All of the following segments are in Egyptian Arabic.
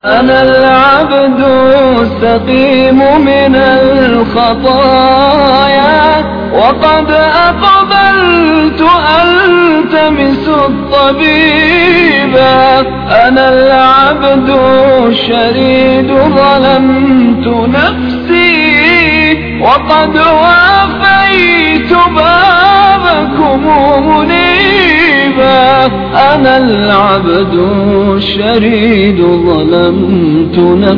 أنا العبد السقيم من الخطايا وقد أقبلت ألتمس الطبيبا أنا العبد الشريد ظلمت نفسي وقد وافيت بابكم منيبا أنا العبد الشريد ظلمت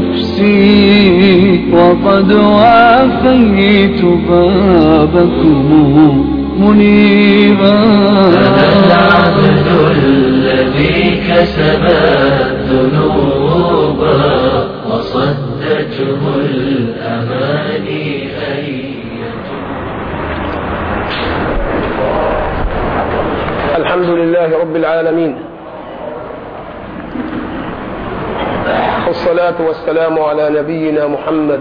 نفسي وقد وافيت بابكم منيبا أنا العبد الذي كسب الذنوب وصدته الأماني أن الحمد لله رب العالمين والصلاة والسلام على نبينا محمد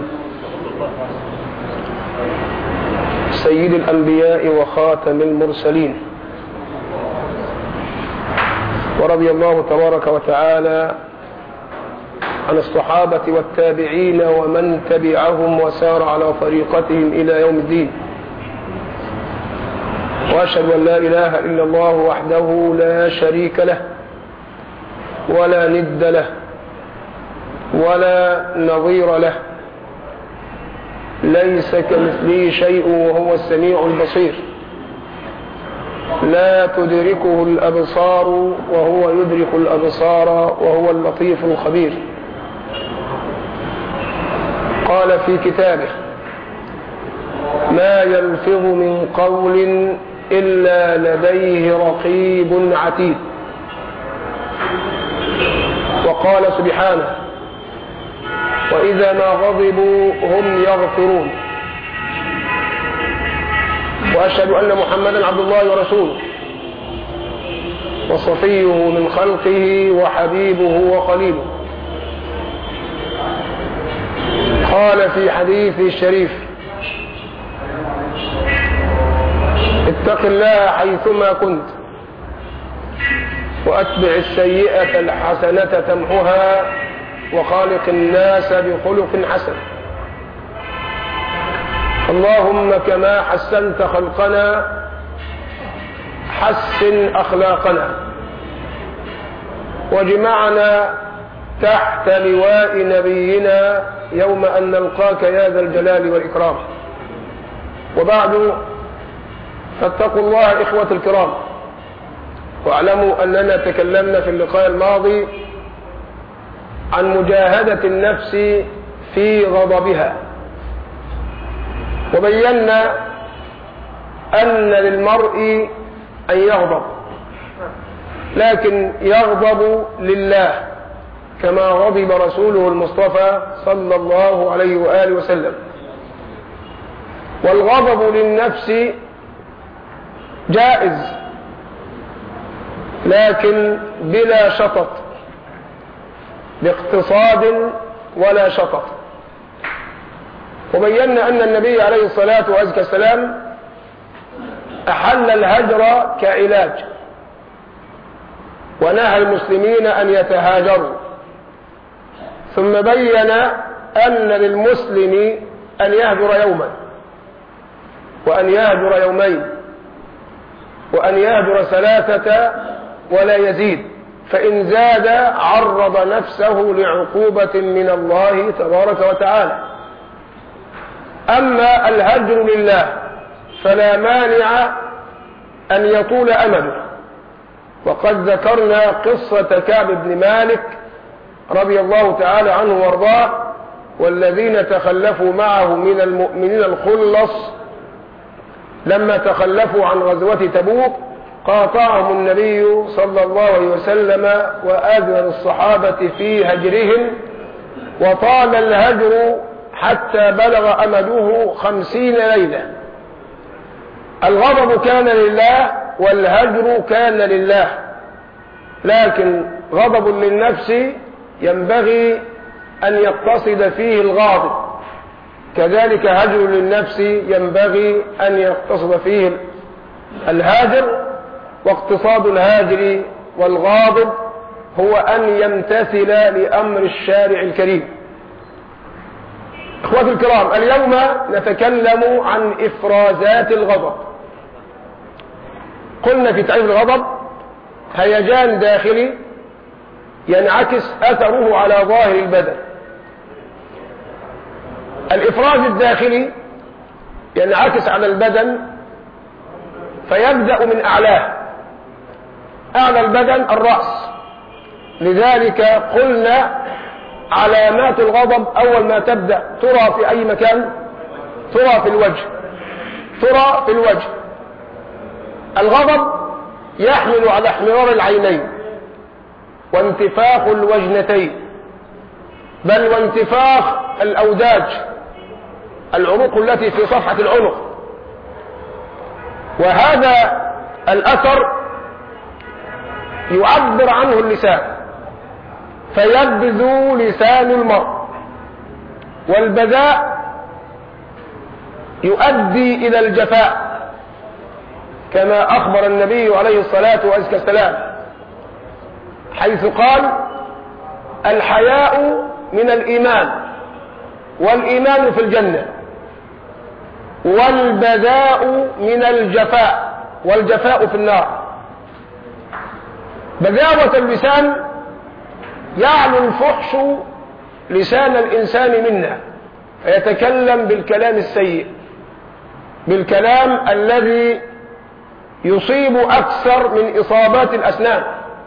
سيد الأنبياء وخاتم المرسلين ورضي الله تبارك وتعالى عن الصحابة والتابعين ومن تبعهم وسار على طريقتهم إلى يوم الدين وأشهد أن لا إله إلا الله وحده لا شريك له ولا ند له ولا نظير له ليس كمثله شيء وهو السميع البصير لا تدركه الأبصار وهو يدرك الأبصار وهو اللطيف الخبير قال في كتابه ما يلفظ من قول إلا لديه رقيب عتيد وقال سبحانه وإذا ما غضبوا هم يغفرون وأشهد أن محمدا عبد الله ورسوله وصفيه من خلقه وحبيبه وخليله قال في حديث الشريف اتق الله حيثما كنت وأتبع السيئة الحسنة تمحها وخالق الناس بخلق حسن اللهم كما حسنت خلقنا حسن أخلاقنا واجمعنا تحت لواء نبينا يوم أن نلقاك يا ذا الجلال والإكرام وبعد فاتقوا الله إخوة الكرام واعلموا أننا تكلمنا في اللقاء الماضي عن مجاهدة النفس في غضبها وبينا أن للمرء أن يغضب لكن يغضب لله كما غضب رسوله المصطفى صلى الله عليه وآله وسلم والغضب للنفس جائز لكن بلا شطط باقتصاد ولا شطط وبينا أن النبي عليه الصلاة والسلام أحل الهجر كعلاج ونهى المسلمين أن يتهاجروا ثم بين أن للمسلم أن يهجر يوما وأن يهجر يومين وأن يهجر ثلاثة ولا يزيد فإن زاد عرض نفسه لعقوبة من الله تبارك وتعالى أما الهجر لله فلا مانع أن يطول أمله وقد ذكرنا قصة كعب بن مالك رضي الله تعالى عنه وارضاه والذين تخلفوا معه من المؤمنين الخلص لما تخلفوا عن غزوة تبوك قاطعهم النبي صلى الله عليه وسلم وآذن الصحابة في هجرهم وطال الهجر حتى بلغ أمده خمسين ليلة الغضب كان لله والهجر كان لله لكن غضب للنفس ينبغي أن يقتصد فيه الغاضب كذلك هجر للنفس ينبغي أن يقتصد فيه الهاجر واقتصاد الهاجر والغاضب هو أن يمتثل لأمر الشارع الكريم اخواتي الكرام اليوم نتكلم عن افرازات الغضب قلنا في تعريف الغضب هيجان داخلي ينعكس اثره على ظاهر البدن الافراز الداخلي ينعكس على البدن فيبدا من اعلاه اعلى البدن الراس لذلك قلنا علامات الغضب أول ما تبدأ ترى في أي مكان ترى في الوجه ترى في الوجه الغضب يحمل على احمرار العينين وانتفاخ الوجنتين بل وانتفاخ الأوداج العروق التي في صفحة العنق وهذا الأثر يعبر عنه اللسان فيبذو لسان المرء والبذاء يؤدي إلى الجفاء كما أخبر النبي عليه الصلاة والسلام حيث قال الحياء من الإيمان والإيمان في الجنة والبذاء من الجفاء والجفاء في النار بذاوة اللسان يعلو الفحش لسان الإنسان منا فيتكلم بالكلام السيء بالكلام الذي يصيب أكثر من إصابات الأسنان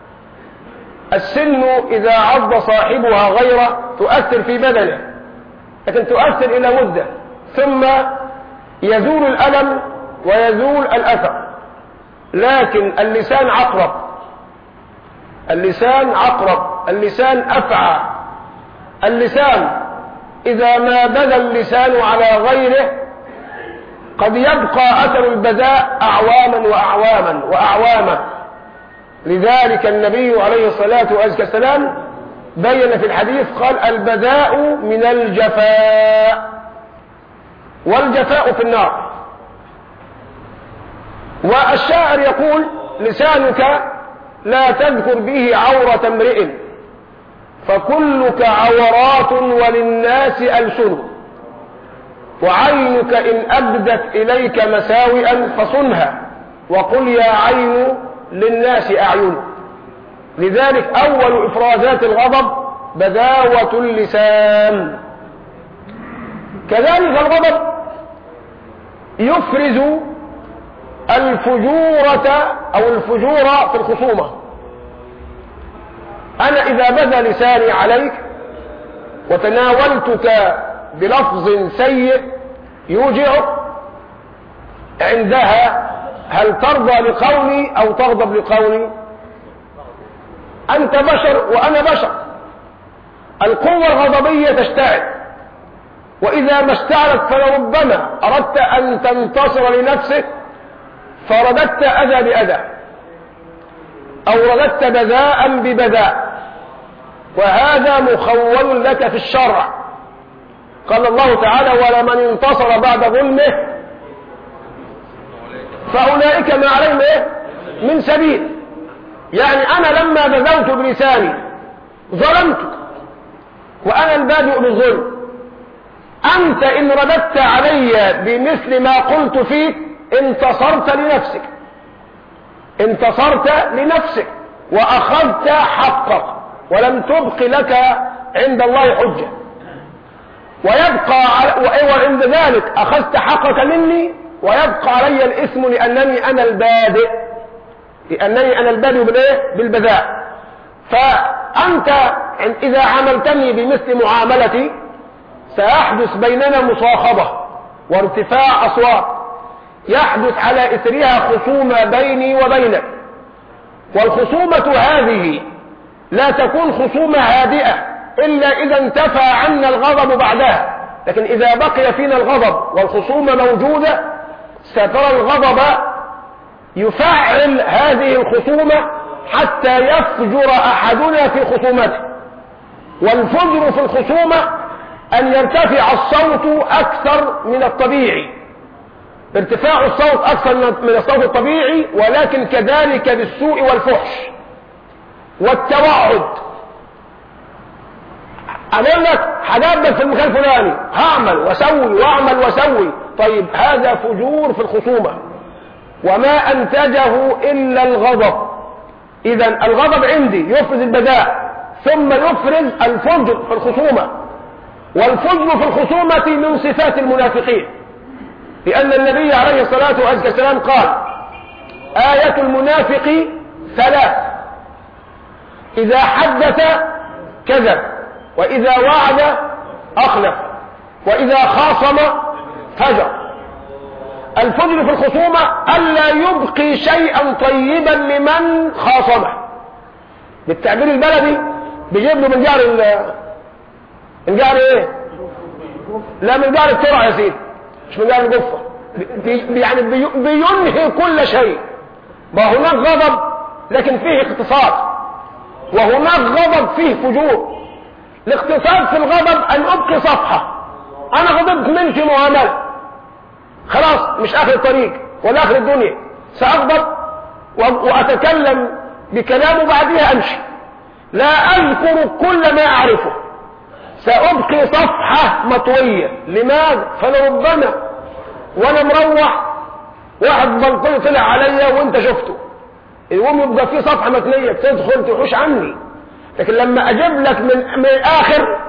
السن إذا عض صاحبها غيره تؤثر في بدنه لكن تؤثر إلى مدة ثم يزول الألم ويزول الأثر لكن اللسان عقرب اللسان عقرب اللسان أفعى اللسان إذا ما بدا اللسان على غيره قد يبقى أثر البداء أعواما وأعواما وأعواما لذلك النبي عليه الصلاة والسلام بين في الحديث قال البداء من الجفاء والجفاء في النار والشاعر يقول لسانك لا تذكر به عورة امرئ فكلك عورات وللناس ألسن وعينك إن أبدت إليك مساوئا فصنها وقل يا عين للناس أعين لذلك أول إفرازات الغضب بداوة اللسان كذلك الغضب يفرز الفجورة أو الفجور في الخصومة أنا إذا بدا لساني عليك وتناولتك بلفظ سيء يوجعك عندها هل ترضى لقولي أو تغضب لقولي أنت بشر وأنا بشر القوة الغضبية تشتعل وإذا ما اشتعلت فلربما أردت أن تنتصر لنفسك فرددت أذى بأذى أو رددت بذاء ببذاء وهذا مخول لك في الشرع قال الله تعالى ولمن انتصر بعد ظلمه فأولئك ما عليهم إيه؟ من سبيل يعني أنا لما بذوت بلساني ظلمتك وأنا البادئ بالظلم أنت إن رددت علي بمثل ما قلت فيك انتصرت لنفسك انتصرت لنفسك واخذت حقك ولم تبق لك عند الله حجة ويبقى وعند ذلك اخذت حقك مني ويبقى علي الاسم لانني انا البادئ لانني انا البادئ بالايه بالبذاء فانت اذا عملتني بمثل معاملتي سيحدث بيننا مصاخبة وارتفاع اصوات يحدث على إثرها خصومة بيني وبينك والخصومة هذه لا تكون خصومة هادئة إلا إذا انتفى عنا الغضب بعدها لكن إذا بقي فينا الغضب والخصومة موجودة سترى الغضب يفعل هذه الخصومة حتى يفجر أحدنا في خصومته والفجر في الخصومة أن يرتفع الصوت أكثر من الطبيعي ارتفاع الصوت أكثر من الصوت الطبيعي ولكن كذلك بالسوء والفحش والتوعد اقول لك هجدد في المكان الفلاني هعمل واسوي واعمل واسوي طيب هذا فجور في الخصومه وما انتجه الا الغضب اذا الغضب عندي يفرز البداء ثم يفرز الفجر في الخصومه والفجر في الخصومه من صفات المنافقين لان النبي عليه الصلاه والسلام قال ايه المنافق ثلاث اذا حدث كذب واذا وعد اخلف واذا خاصم فجر الفجر في الخصومة ألا يبقي شيئا طيبا لمن خاصمه بالتعبير البلدي بيجيب له من جار ال من جار ايه لا من جار الترع يا سيدي مش من جار الجفة بي يعني بي بينهي كل شيء ما هناك غضب لكن فيه اقتصاد وهناك غضب فيه فجور الاقتصاد في الغضب ان ابقي صفحة انا غضبت منك معاملة خلاص مش اخر الطريق ولا اخر الدنيا ساغضب واتكلم بكلام وبعديها امشي لا اذكر كل ما اعرفه سابقي صفحة مطوية لماذا فلربما وانا مروح واحد بلطجي طلع عليا وانت شفته يقوم يبقى في صفحة متنية تدخل تحوش عني لكن لما اجيب لك من, من الاخر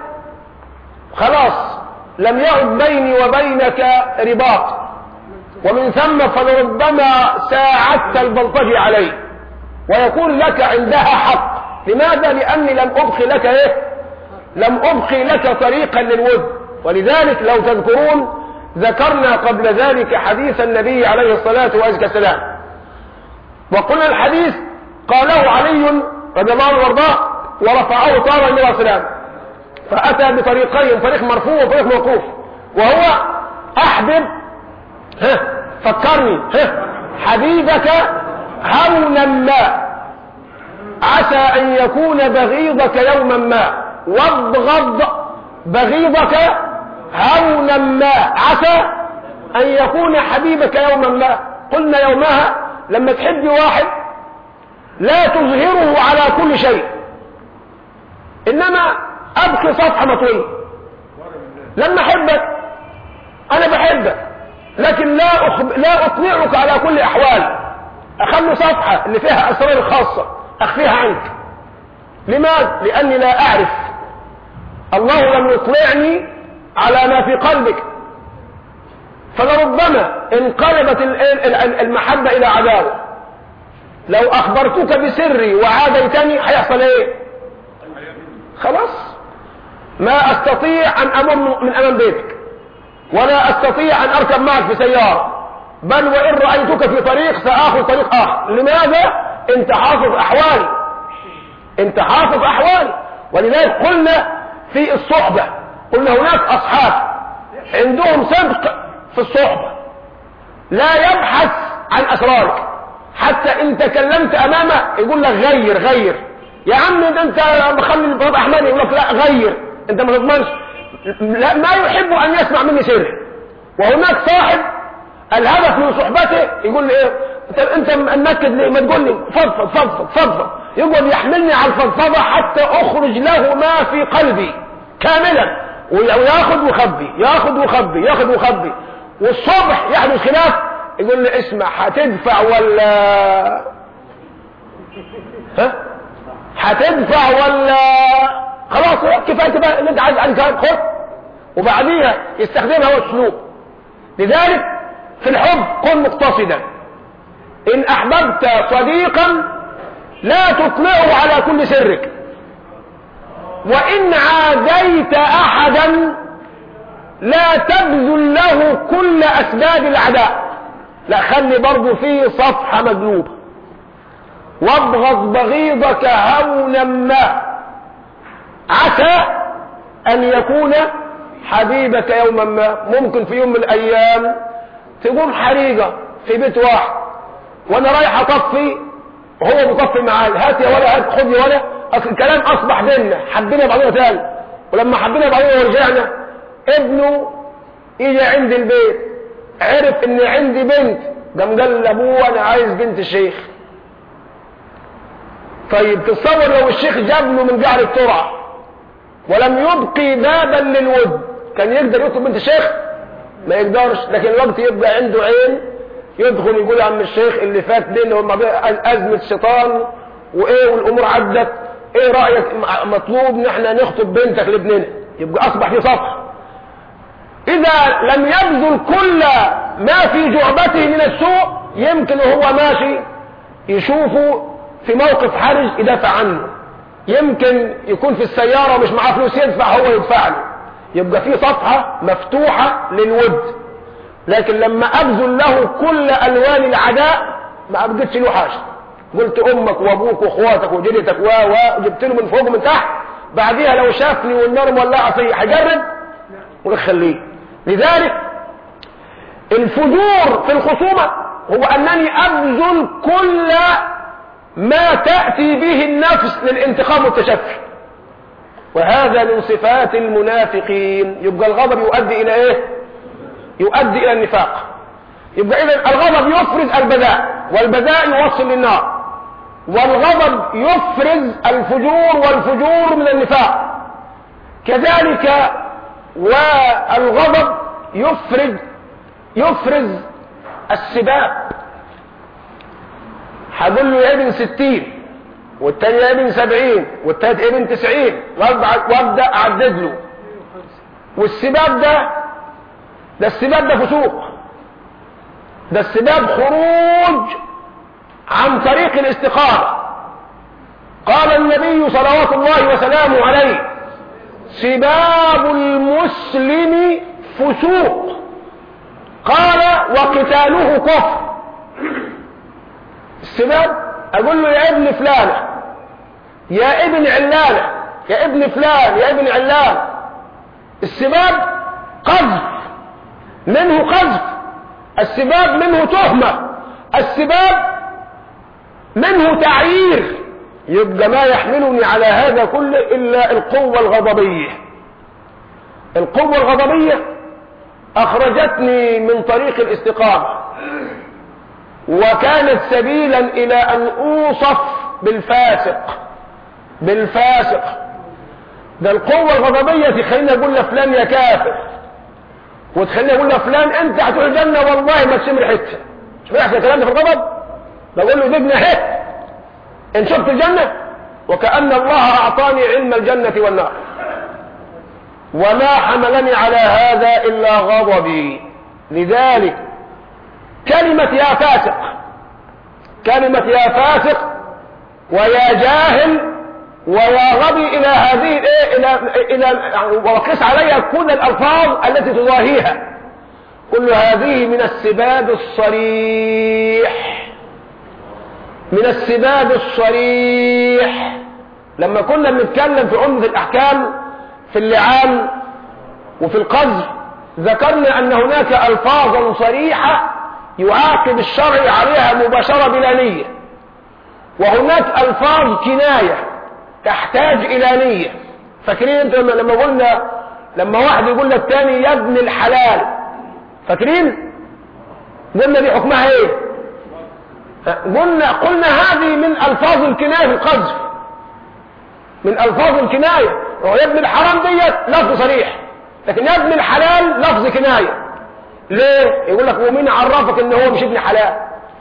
خلاص لم يعد بيني وبينك رباط ومن ثم فلربما ساعدت البلطجي عليه ويكون لك عندها حق لماذا لاني لم ابقي لك ايه لم ابقي لك طريقا للود ولذلك لو تذكرون ذكرنا قبل ذلك حديث النبي عليه الصلاة والسلام وقلنا الحديث قاله علي رضي الله عنه وارضاه ورفعه طارا النبي عليه السلام فأتى بطريقين طريق مرفوع وطريق موقوف وهو أحبب ها فكرني ها حبيبك هونا ما عسى أن يكون بغيضك يوما ما وابغض بغيضك هونا ما عسى أن يكون حبيبك يوما ما قلنا يومها لما تحب واحد لا تظهره على كل شيء إنما أبكي صفحة مطوية لما أحبك أنا بحبك لكن لا أخب... لا أطلعك على كل أحوال أخلي صفحة اللي فيها أسرار خاصة أخفيها عنك لماذا؟ لأني لا أعرف الله لم يطلعني على ما في قلبك فلربما انقلبت المحبة إلى عداوة لو أخبرتك بسري وعاديتني هيحصل إيه؟ خلاص ما أستطيع أن أمر من أمام بيتك ولا أستطيع أن أركب معك في سيارة بل وإن رأيتك في طريق سآخذ طريق آخر لماذا؟ أنت حافظ أحوالي أنت حافظ أحوالي ولذلك قلنا في الصحبة قلنا هناك أصحاب عندهم سبق في الصحبة لا يبحث عن أسرارك حتى إن تكلمت أمامه يقول لك غير غير يا عم ده انت مخلي الباب احمد يقول لك لا غير انت ما تضمنش لا ما يحب ان يسمع مني سر وهناك صاحب الهدف من صحبته يقول لي ايه انت انت منكد ليه ما تقول لي فضفض فضفض فضفض يقعد يحملني على الفضفضه حتى اخرج له ما في قلبي كاملا وياخذ ويخبي ياخذ ويخبي ياخذ ويخبي والصبح يحدث خلاف يقول لي اسمع هتدفع ولا ها هتدفع ولا خلاص كفايه بقى اللي انت عايز عايز خد وبعديها يستخدمها هو اسلوب لذلك في الحب كن مقتصدا ان احببت صديقا لا تطلعه على كل سرك وان عاديت احدا لا تبذل له كل اسباب العداء لا خلي برضه فيه صفحه مقلوبه وابغض بغيضك هونا ما عسى ان يكون حبيبك يوما ما ممكن في يوم من الايام تقوم حريقه في بيت واحد وانا رايح اطفي وهو بيطفي معايا هات يا ولا هات خد يا ولا اصل الكلام اصبح بيننا حبينا بعضنا تاني ولما حبينا بعضنا ورجعنا ابنه يجي عند البيت عرف ان عندي بنت قام قال لابوه انا عايز بنت الشيخ طيب تصور لو الشيخ جاب له من جعل الترعة ولم يبقي بابا للود كان يقدر يطلب بنت الشيخ ما يقدرش لكن الوقت يبقى عنده عين يدخل يقول يا عم الشيخ اللي فات دي هو أزمة شيطان وإيه والأمور عدت إيه رأيك مطلوب نحن نخطب بنتك لابننا يبقى أصبح في صفحة إذا لم يبذل كل ما في جعبته من السوء يمكن وهو ماشي يشوفه في موقف حرج يدافع عنه يمكن يكون في السيارة ومش معاه فلوس يدفع هو يدفع له يبقى في صفحة مفتوحة للود لكن لما أبذل له كل ألوان العداء ما أبقتش له حاجة قلت أمك وأبوك وأخواتك وجدتك و وجبت له من فوق ومن تحت بعديها لو شافني والنار مولعة فيه هيجرب ولا خليه لذلك الفجور في الخصومة هو أنني أبذل كل ما تأتي به النفس للانتقام والتشفي وهذا من صفات المنافقين يبقى الغضب يؤدي إلى إيه يؤدي إلى النفاق يبقى إذا الغضب يفرز البذاء والبذاء يوصل للنار والغضب يفرز الفجور والفجور من النفاق كذلك والغضب يفرز يفرز السباب هقول له يا ابن ستين والتاني يا ابن سبعين والتالت يا ابن تسعين وابدا اعدد له والسباب ده ده السباب ده فسوق ده السباب خروج عن طريق الاستقامة قال النبي صلوات الله وسلامه عليه سباب المسلم فسوق قال وقتاله كفر السباب اقول له يا ابن فلانة يا ابن علانة يا ابن فلان يا ابن علان السباب قذف منه قذف السباب منه تهمة السباب منه تعيير يبقى ما يحملني على هذا كله إلا القوة الغضبية القوة الغضبية أخرجتني من طريق الاستقامة وكانت سبيلا إلى أن أوصف بالفاسق بالفاسق ده القوة الغضبية تخليني أقول لفلان يا كافر وتخليني أقول لفلان أنت هتروح الجنة والله ما تشم ريحتها مش بيحصل الكلام ده في الغضب بقول له دبنا اهي ان شفت الجنة وكأن الله أعطاني علم الجنة والنار وما حملني على هذا إلا غضبي لذلك كلمة يا فاسق كلمة يا فاسق ويا جاهل ويا غبي إلى هذه إيه إلى إلى وقس عليها كل الألفاظ التي تضاهيها كل هذه من السباب الصريح من السباب الصريح لما كنا بنتكلم في عمدة الأحكام في اللعان وفي القذف ذكرنا أن هناك ألفاظا صريحة يعاقب الشرع عليها مباشرة بلا نية وهناك ألفاظ كناية تحتاج إلى نية فاكرين انت لما قلنا لما واحد يقول للتاني يا ابن الحلال فاكرين قلنا دي حكمها ايه قلنا قلنا هذه من الفاظ الكنايه في القذف من الفاظ الكنايه هو يا ابن الحرام ديت لفظ صريح لكن يا ابن الحلال لفظ كنايه ليه يقول لك ومين عرفك ان هو مش ابن حلال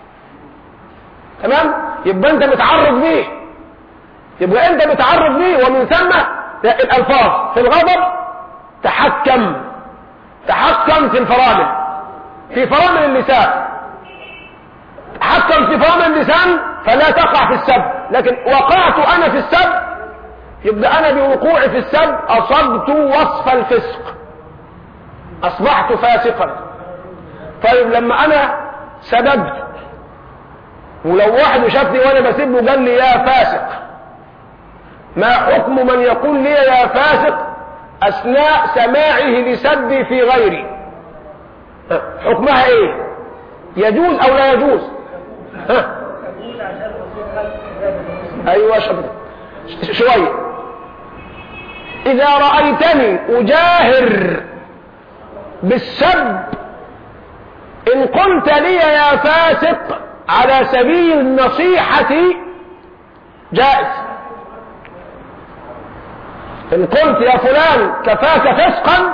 تمام يبقى انت متعرض بيه يبقى انت متعرض بيه ومن ثم الالفاظ في الغضب تحكم تحكم في الفرامل في فرامل اللسان تحكم في فرامل اللسان فلا تقع في السب لكن وقعت انا في السب يبقى انا بوقوعي في السب اصبت وصف الفسق اصبحت فاسقا طيب لما انا سببت ولو واحد شافني وانا بسبه قال لي يا فاسق ما حكم من يقول لي يا فاسق اثناء سماعه لسبي في غيري حكمها ايه يجوز او لا يجوز ها ايوه شبه شوية اذا رأيتني اجاهر بالسب ان قلت لي يا فاسق على سبيل النصيحة جائز إن قلت يا فلان كفاك فسقا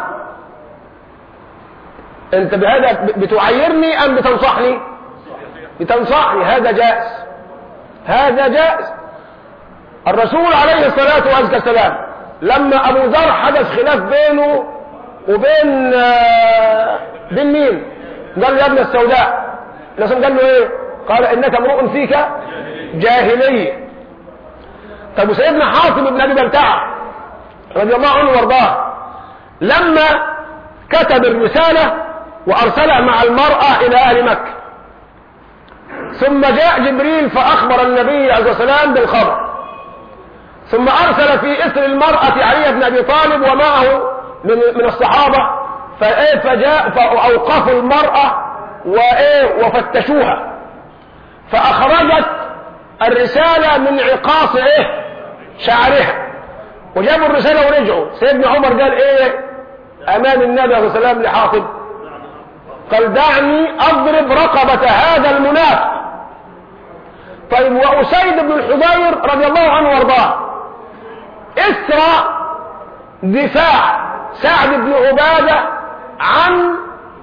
أنت بهذا بتعيرني أم بتنصحني بتنصحني هذا جائز هذا جائز الرسول عليه الصلاة والسلام لما أبو ذر حدث خلاف بينه وبين آه، بين مين قال له يا ابن السوداء الرسول قال له ايه قال انك امرؤ فيك جاهليه طب وسيدنا حاطب بن ابي بلتعه رضي الله عنه وارضاه لما كتب الرساله وارسلها مع المراه الى اهل مكه ثم جاء جبريل فاخبر النبي عليه الصلاه والسلام بالخبر ثم ارسل في اسر المراه علي بن ابي طالب ومعه من من الصحابه فايه فجاء فاوقفوا المراه وايه وفتشوها فاخرجت الرساله من عقاص ايه شعرها وجابوا الرساله ورجعوا سيدنا عمر قال ايه امام النبي صلى الله عليه وسلم لحاطب قال دعني اضرب رقبه هذا المنافق طيب واسيد بن الحضير رضي الله عنه وارضاه اسرى دفاع سعد بن عباده عن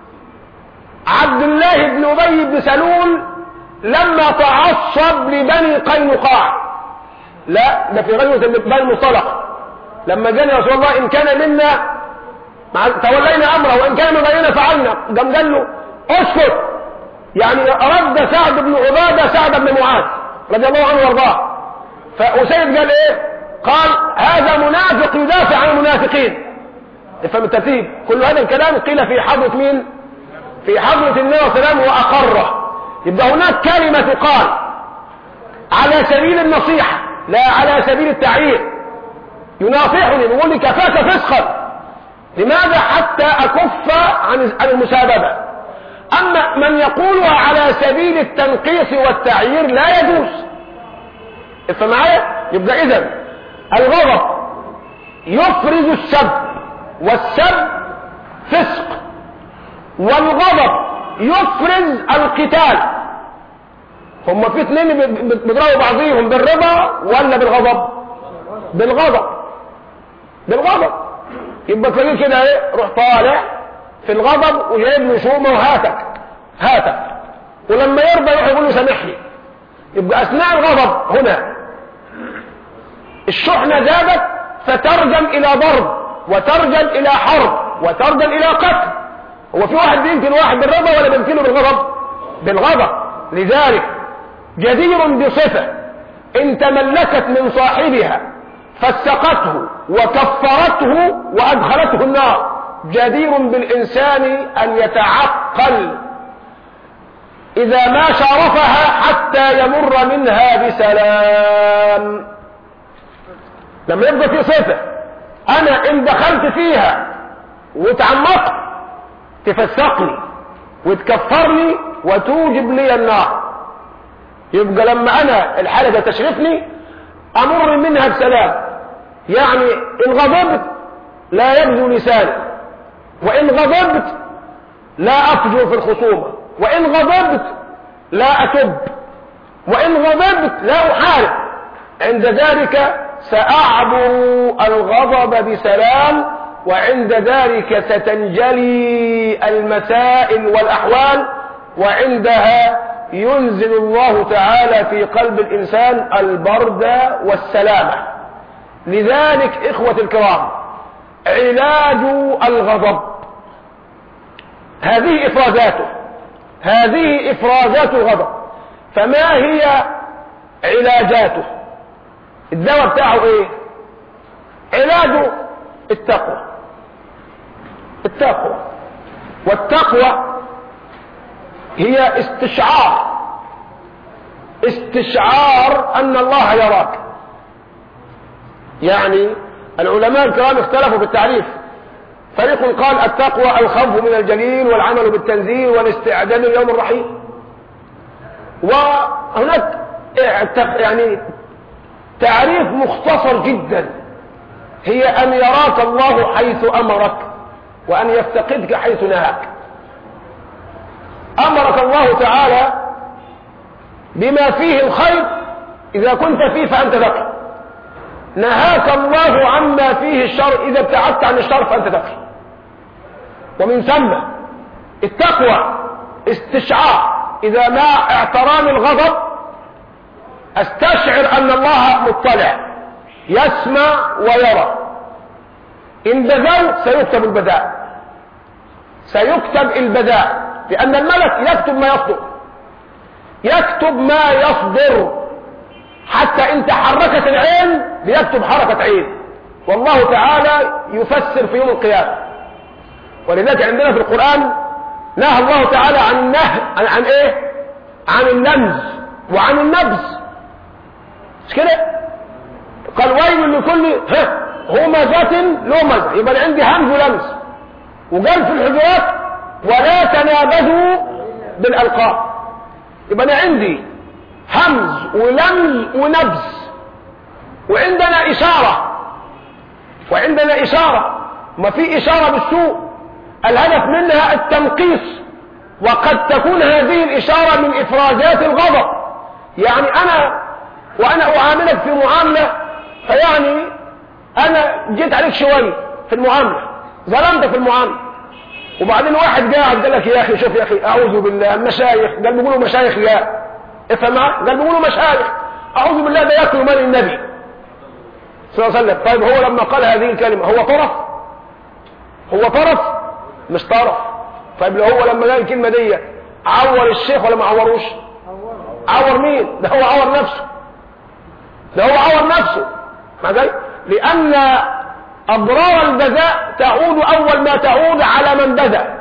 عبد الله بن ابي بن سلول لما تعصب لبني قينقاع لا ده في غزوه بني المصطلق لما جاء رسول الله ان كان منا مع تولينا امره وان كان من غيرنا فعلنا قام قال له اسكت يعني رد سعد بن عباده سعد بن معاذ رضي الله عنه وارضاه فاسيد قال ايه قال هذا منافق يدافع عن المنافقين افهم الترتيب كل هذا الكلام قيل في حضره مين في حضره النبي صلى الله عليه وسلم واقره يبقى هناك كلمه تقال على سبيل النصيحه لا على سبيل التعيير يناصحني بيقول لي كفاك فسقا لماذا حتى أكف عن عن المسابقة أما من يقولها على سبيل التنقيص والتعيير لا يجوز افهم معايا يبقى إذا الغضب يفرز السب والسب فسق والغضب يفرز القتال هم في اثنين بيضربوا بعضيهم بالرضا ولا بالغضب بالغضب بالغضب يبقى تلاقيه كده ايه روح طالع في الغضب وجايب له شومه وهاتك هاتك ولما يرضى يروح يقول له سامحني يبقى اثناء الغضب هنا الشحنه زادت فترجم الى ضرب وترجم الى حرب وترجم الى قتل هو في واحد بيمكن واحد بالرضا ولا بيمكنه بالغضب بالغضب لذلك جدير بصفه ان تملكت من صاحبها فسقته وكفرته وادخلته النار جدير بالانسان ان يتعقل اذا ما شارفها حتى يمر منها بسلام لما يبقى في صفه انا ان دخلت فيها وتعمقت تفسقني وتكفرني وتوجب لي النار يبقى لما انا الحاله تشرفني امر منها بسلام يعني ان غضبت لا يبدو لساني وان غضبت لا افجر في الخصومه وان غضبت لا اتب وان غضبت لا احارب عند ذلك ساعبر الغضب بسلام وعند ذلك ستنجلي المسائل والاحوال وعندها ينزل الله تعالى في قلب الانسان البرد والسلامه لذلك إخوة الكرام علاج الغضب هذه إفرازاته هذه إفرازات الغضب فما هي علاجاته الدواء بتاعه ايه علاجه التقوى التقوى والتقوى هي استشعار استشعار أن الله يراك يعني العلماء الكرام اختلفوا في التعريف فريق قال التقوى الخوف من الجليل والعمل بالتنزيل والاستعداد ليوم الرحيل وهناك يعني تعريف مختصر جدا هي أن يراك الله حيث أمرك وأن يفتقدك حيث نهاك أمرك الله تعالى بما فيه الخير إذا كنت فيه فأنت ذكي نهاك الله عما فيه الشر إذا ابتعدت عن الشر فأنت ذكي ومن ثم التقوى استشعار إذا ما اعتراني الغضب استشعر أن الله مطلع يسمع ويرى إن بذلت سيكتب البذاء سيكتب البذاء لأن الملك يكتب ما يصدر يكتب ما يصدر حتى إن تحركت العين بيكتب حركة عين والله تعالى يفسر في يوم القيامة ولذلك عندنا في القرآن نهى الله تعالى عن النهي عن, عن ايه عن اللمز وعن النبز مش كده قال ويل لكل ها همزة لمزة يبقى عندي همز ولمز وقال في الحجرات ولا تنابذوا بالألقاب يبقى أنا عندي همز ولمز ونبز وعندنا إشارة وعندنا إشارة ما في إشارة بالسوء الهدف منها التنقيص وقد تكون هذه الإشارة من إفرازات الغضب يعني أنا وأنا أعاملك في معاملة فيعني أنا جيت عليك شوية في المعاملة ظلمتك في المعاملة وبعدين واحد قاعد قال لك يا أخي شوف يا أخي أعوذ بالله المشايخ قال بيقولوا مشايخ لا افهم قال بيقولوا مشايخ أعوذ بالله ده ياكل مال النبي صلى الله عليه وسلم طيب هو لما قال هذه الكلمة هو طرف هو طرف مش طرف طيب لو هو لما قال الكلمة دي عور الشيخ ولا ما عوروش عور مين ده هو عور نفسه ده هو عور نفسه ما زي لأن أضرار البذاء تعود أول ما تعود على من بذأ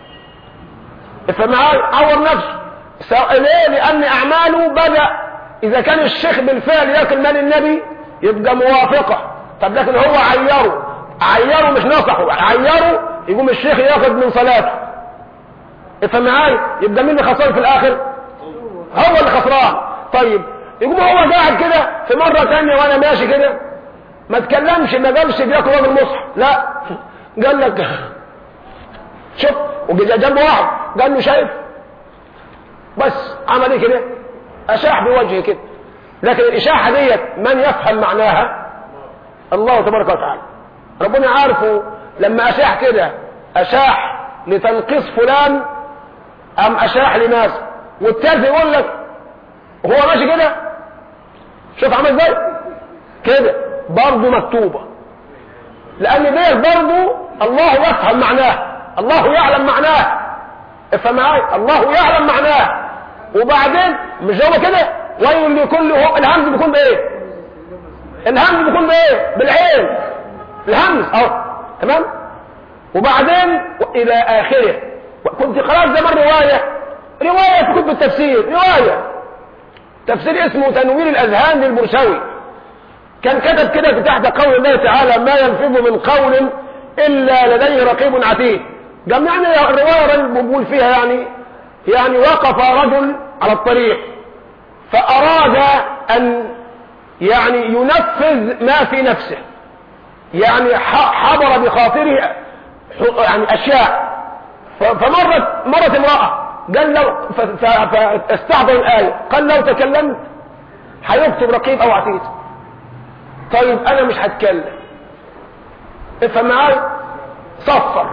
فمعاي عور نفسه ليه لأن أعماله بدأ إذا كان الشيخ بالفعل ياكل مال النبي يبقى موافقة طب لكن هو عيره عيره مش نصحه عيره يقوم الشيخ ياخد من صلاته افهم معاي يبقى مين اللي خسران في الاخر هو اللي خسران طيب يقوم هو قاعد كده في مرة تانية وانا ماشي كده ما تكلمش ما قالش بياكل راجل مصحف لا قال لك شوف وجا جنب واحد قال له شايف بس عمل ايه كده اشاح بوجهه كده لكن الاشاحه ديت من يفهم معناها الله تبارك وتعالى ربنا عارفه لما اشاح كده اشاح لتنقيص فلان ام اشاح لناس والتالت يقول لك هو ماشي كده شوف عمل ازاي كده برضه مكتوبة لان ديت برضه الله يفهم معناه الله يعلم معناه افهم معايا الله يعلم معناه وبعدين مش هو كده ويل لكل هو الهمز بيكون بايه الهمز بيكون بايه بالعين الهمز اهو تمام وبعدين الى اخره كنت قرات زمان روايه روايه في كتب التفسير روايه تفسير اسمه تنوير الاذهان للبرساوي كان كتب كده تحت قول الله تعالى ما ينفذ من قول الا لديه رقيب عتيد جمعنا الروايه رجل بيقول فيها يعني يعني وقف رجل على الطريق فاراد ان يعني ينفذ ما في نفسه يعني حضر بخاطره يعني اشياء فمرت مرت امراه قال لو فاستحضر الايه قال لو تكلمت هيكتب رقيب او عتيد طيب انا مش هتكلم افهم معايا صفر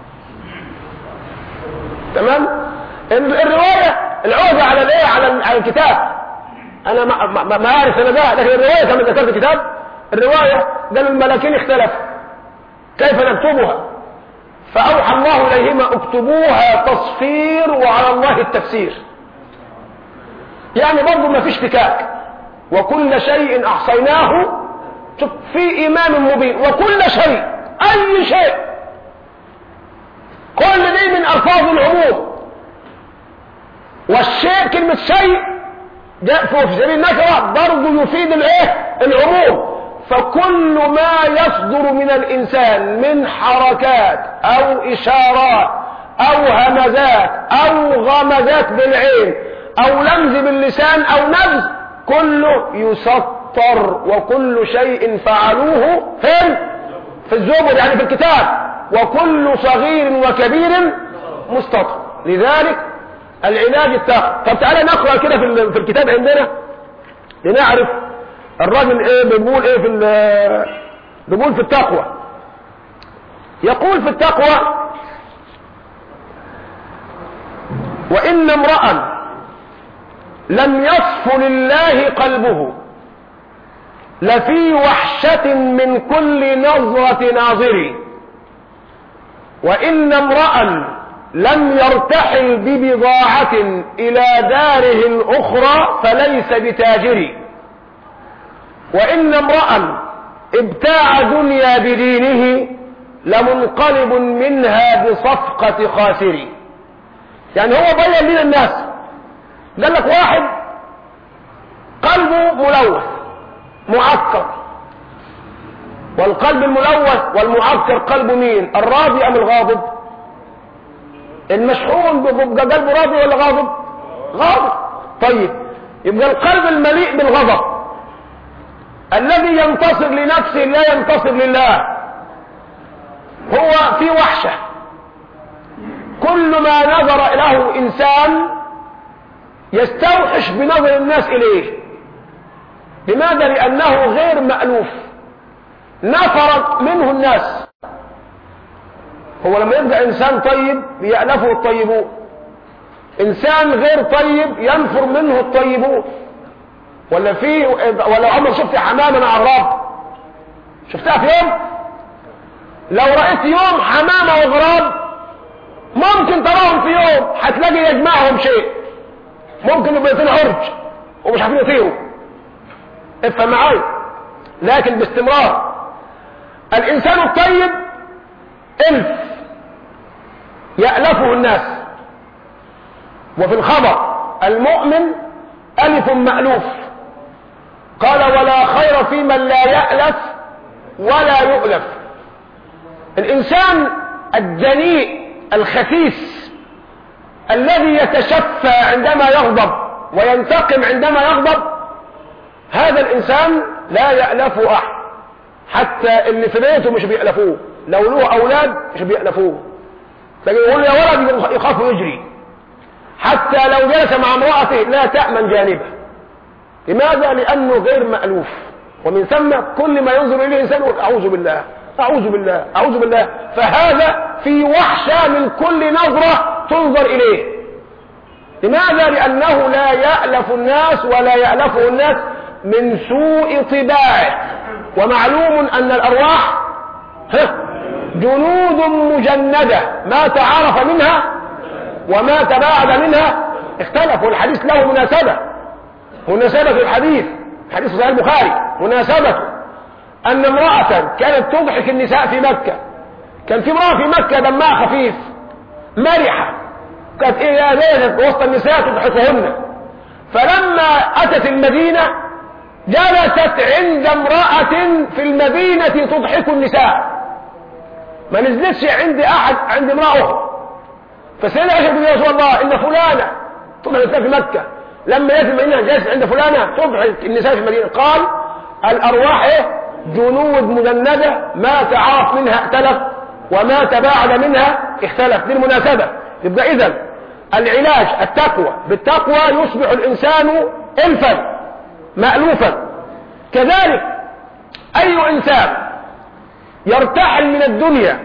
تمام الروايه العوده على الايه على على الكتاب انا ما, ما, ما اعرف انا ده لكن الروايه كما ذكرت الكتاب الروايه قالوا الملاكين اختلفوا كيف نكتبها فاوحى الله اليهما اكتبوها تصفير وعلى الله التفسير يعني برضه ما فيش فكاك وكل شيء احصيناه شوف في امام مبين وكل شيء اي شيء كل دي من الفاظ العموم والشيء كلمة شيء جاء في سبيل النكرة برضه يفيد الايه العموم فكل ما يصدر من الانسان من حركات او اشارات او همزات او غمزات بالعين او لمز باللسان او نبز كله يسطر وكل شيء فعلوه فين في الزبر يعني في الكتاب وكل صغير وكبير مستطر لذلك العلاج التاق طب تعالى نقرأ كده في, في الكتاب عندنا لنعرف الراجل ايه بيقول ايه في ال- بيقول في التقوى يقول في التقوى وإن امرأ لم يصف لله قلبه لفي وحشة من كل نظرة ناظر وإن امرأ لم يرتحل ببضاعة إلى داره الأخرى فليس بتاجر وإن امرأ ابتاع دنيا بدينه لمنقلب منها بصفقة خاسر يعني هو بين لنا الناس قال لك واحد قلبه ملوث معكر والقلب الملوث والمعكر قلب مين الراضي ام الغاضب المشحون بيبقى قلبه راضي ولا غاضب غاضب طيب يبقى القلب المليء بالغضب الذي ينتصر لنفسه لا ينتصر لله هو في وحشة كل ما نظر له إنسان يستوحش بنظر الناس إليه لماذا لأنه غير مألوف نفرت منه الناس هو لما يبقى إنسان طيب يألفه الطيبون إنسان غير طيب ينفر منه الطيبون ولا في ولا عمر شفت حمامة مع الغراب شفتها في يوم لو رأيت يوم حمامة وغراب ممكن تراهم في يوم هتلاقي يجمعهم شيء ممكن يبقى يطير عرج ومش عارفين يطيروا افهم معايا لكن باستمرار الانسان الطيب الف يألفه الناس وفي الخبر المؤمن ألف مألوف قال ولا خير في من لا يألف ولا يؤلف الإنسان الدنيء الخسيس الذي يتشفى عندما يغضب وينتقم عندما يغضب هذا الإنسان لا يألفه أحد حتى اللي في بيته مش بيألفوه لو له أولاد مش بيألفوه لكن يقول يا ولد يخاف يجري حتى لو جلس مع امرأته لا تأمن جانبه لماذا؟ لأنه غير مألوف ومن ثم كل ما ينظر إليه إنسان يقول أعوذ بالله أعوذ بالله أعوذ بالله فهذا في وحشة من كل نظرة تنظر إليه لماذا؟ لأنه لا يألف الناس ولا يألفه الناس من سوء طباعه ومعلوم أن الأرواح جنود مجندة ما تعارف منها وما تباعد منها اختلفوا الحديث له مناسبة مناسبة الحديث حديث صحيح البخاري مناسبته أن امرأة كانت تضحك النساء في مكة كان في امرأة في مكة دمها خفيف مرحة كانت ايه يا ليلة وسط النساء تضحكهن فلما أتت المدينة جلست عند امرأة في المدينة تضحك النساء ما نزلتش عند أحد عند امرأة أخرى فسيدنا عائشة بن يا رسول الله إن فلانة تضحك النساء في مكة لما يأتي المدينة جالس عند فلانة تضحك النساء في المدينة قال الأرواح إيه جنود مجندة ما تعارف منها ائتلف وما تباعد منها اختلف دي المناسبة يبقى إذا العلاج التقوى بالتقوى يصبح الإنسان إلفا مألوفا كذلك أي إنسان يرتحل من الدنيا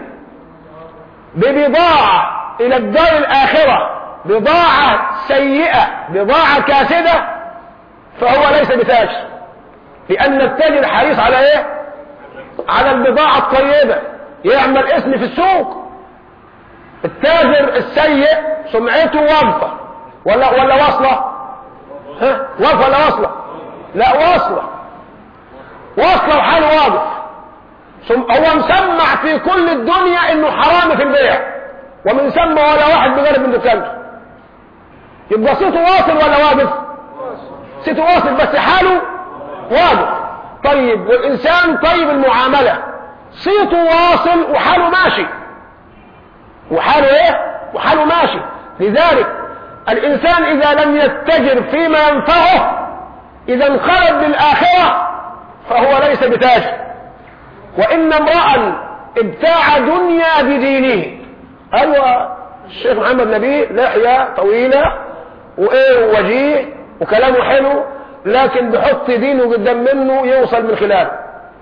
ببضاعة إلى الدار الآخرة بضاعة سيئة بضاعة كاسدة فهو ليس بتاجر لأن التاجر حريص على إيه؟ على البضاعة الطيبة يعمل اسم في السوق التاجر السيء سمعته واقفة ولا ولا واصلة؟ ها؟ واقفة ولا واصلة؟ لا واصلة واصلة وحاله واقف هو مسمع في كل الدنيا انه حرام في البيع ومن ثم ولا واحد بجانب من دكانته يبقى صيته واصل ولا واقف صيته واصل بس حاله واقف طيب والانسان طيب المعاملة صيته واصل وحاله ماشي وحاله ايه وحاله ماشي لذلك الانسان اذا لم يتجر فيما ينفعه اذا انقلب للاخرة فهو ليس بتاجر وان امرأ ابتاع دنيا بدينه ايوه الشيخ محمد نبيه لحية طويلة وايه وجيه وكلامه حلو لكن بيحط دينه قدام منه يوصل من خلاله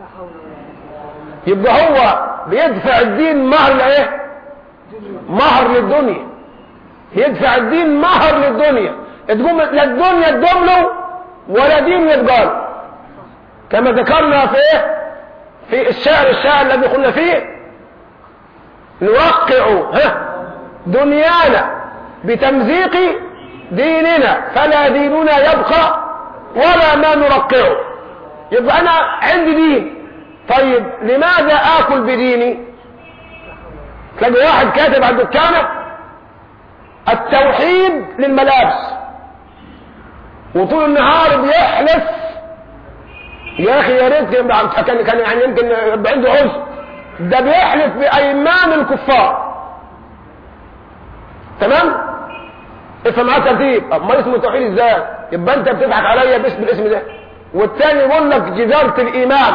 يبقى هو بيدفع الدين مهر لايه مهر للدنيا يدفع الدين مهر للدنيا تقوم لا الدنيا تدوم له ولا دين يتقال كما ذكرنا في ايه في الشعر الشاعر الذي قلنا فيه نوقع ها دنيانا بتمزيق ديننا فلا ديننا يبقى ولا ما نرقعه يبقى انا عندي دين طيب لماذا اكل بديني تلاقي واحد كاتب على الدكانه التوحيد للملابس وطول النهار بيحلف يا اخي يا ريت يبقى- كان كان يعني يمكن يبقى عنده عذر ده بيحلف بايمان الكفار تمام افهم معاه ترتيب امال اسمه التوحيد ازاي يبقى انت بتضحك عليا باسم الاسم ده والتاني يقول لك جزارة الايمان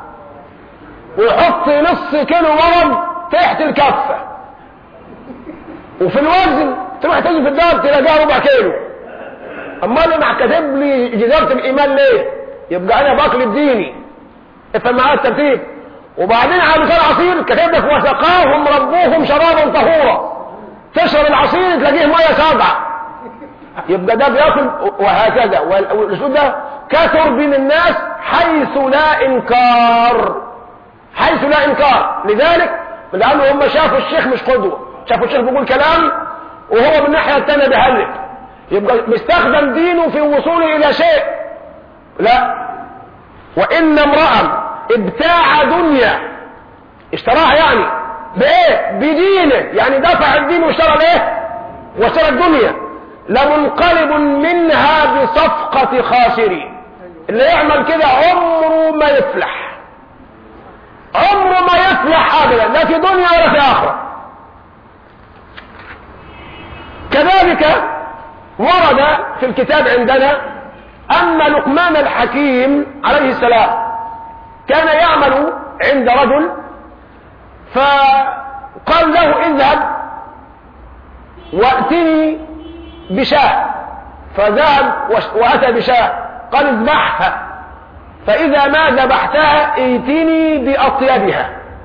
ويحط نص كيلو ورم تحت الكفة وفي الوزن تروح تجي في الدار تلاقيها ربع كيلو امال انا كاتب لي جزارة الايمان ليه يبقى انا باكل بديني افهم معاه الترتيب وبعدين على مثال عصير كاتب لك وسقاهم ربهم شرابا طهورا تشرب العصير تلاقيه ميه سبعه يبقى ده بياكل وهكذا وال- والاسلوب ده كثر بين الناس حيث لا انكار حيث لا انكار لذلك لانه هم شافوا الشيخ مش قدوه شافوا الشيخ بيقول كلام وهو من الناحيه الثانيه بيهلك يبقى مستخدم دينه في وصوله الى شيء لا وان امرا ابتاع دنيا اشتراها يعني بايه بدينه يعني دفع الدين واشترى الايه واشترى الدنيا لمنقلب منها بصفقة خاسرين اللي يعمل كده عمره ما يفلح عمره ما يفلح ابدا لا في دنيا ولا في اخره كذلك ورد في الكتاب عندنا ان لقمان الحكيم عليه السلام كان يعمل عند رجل فقال له اذهب واتني بشاة فذهب وش- واتى بشاة قال اذبحها فاذا ما ذبحتها ائتني باطيبها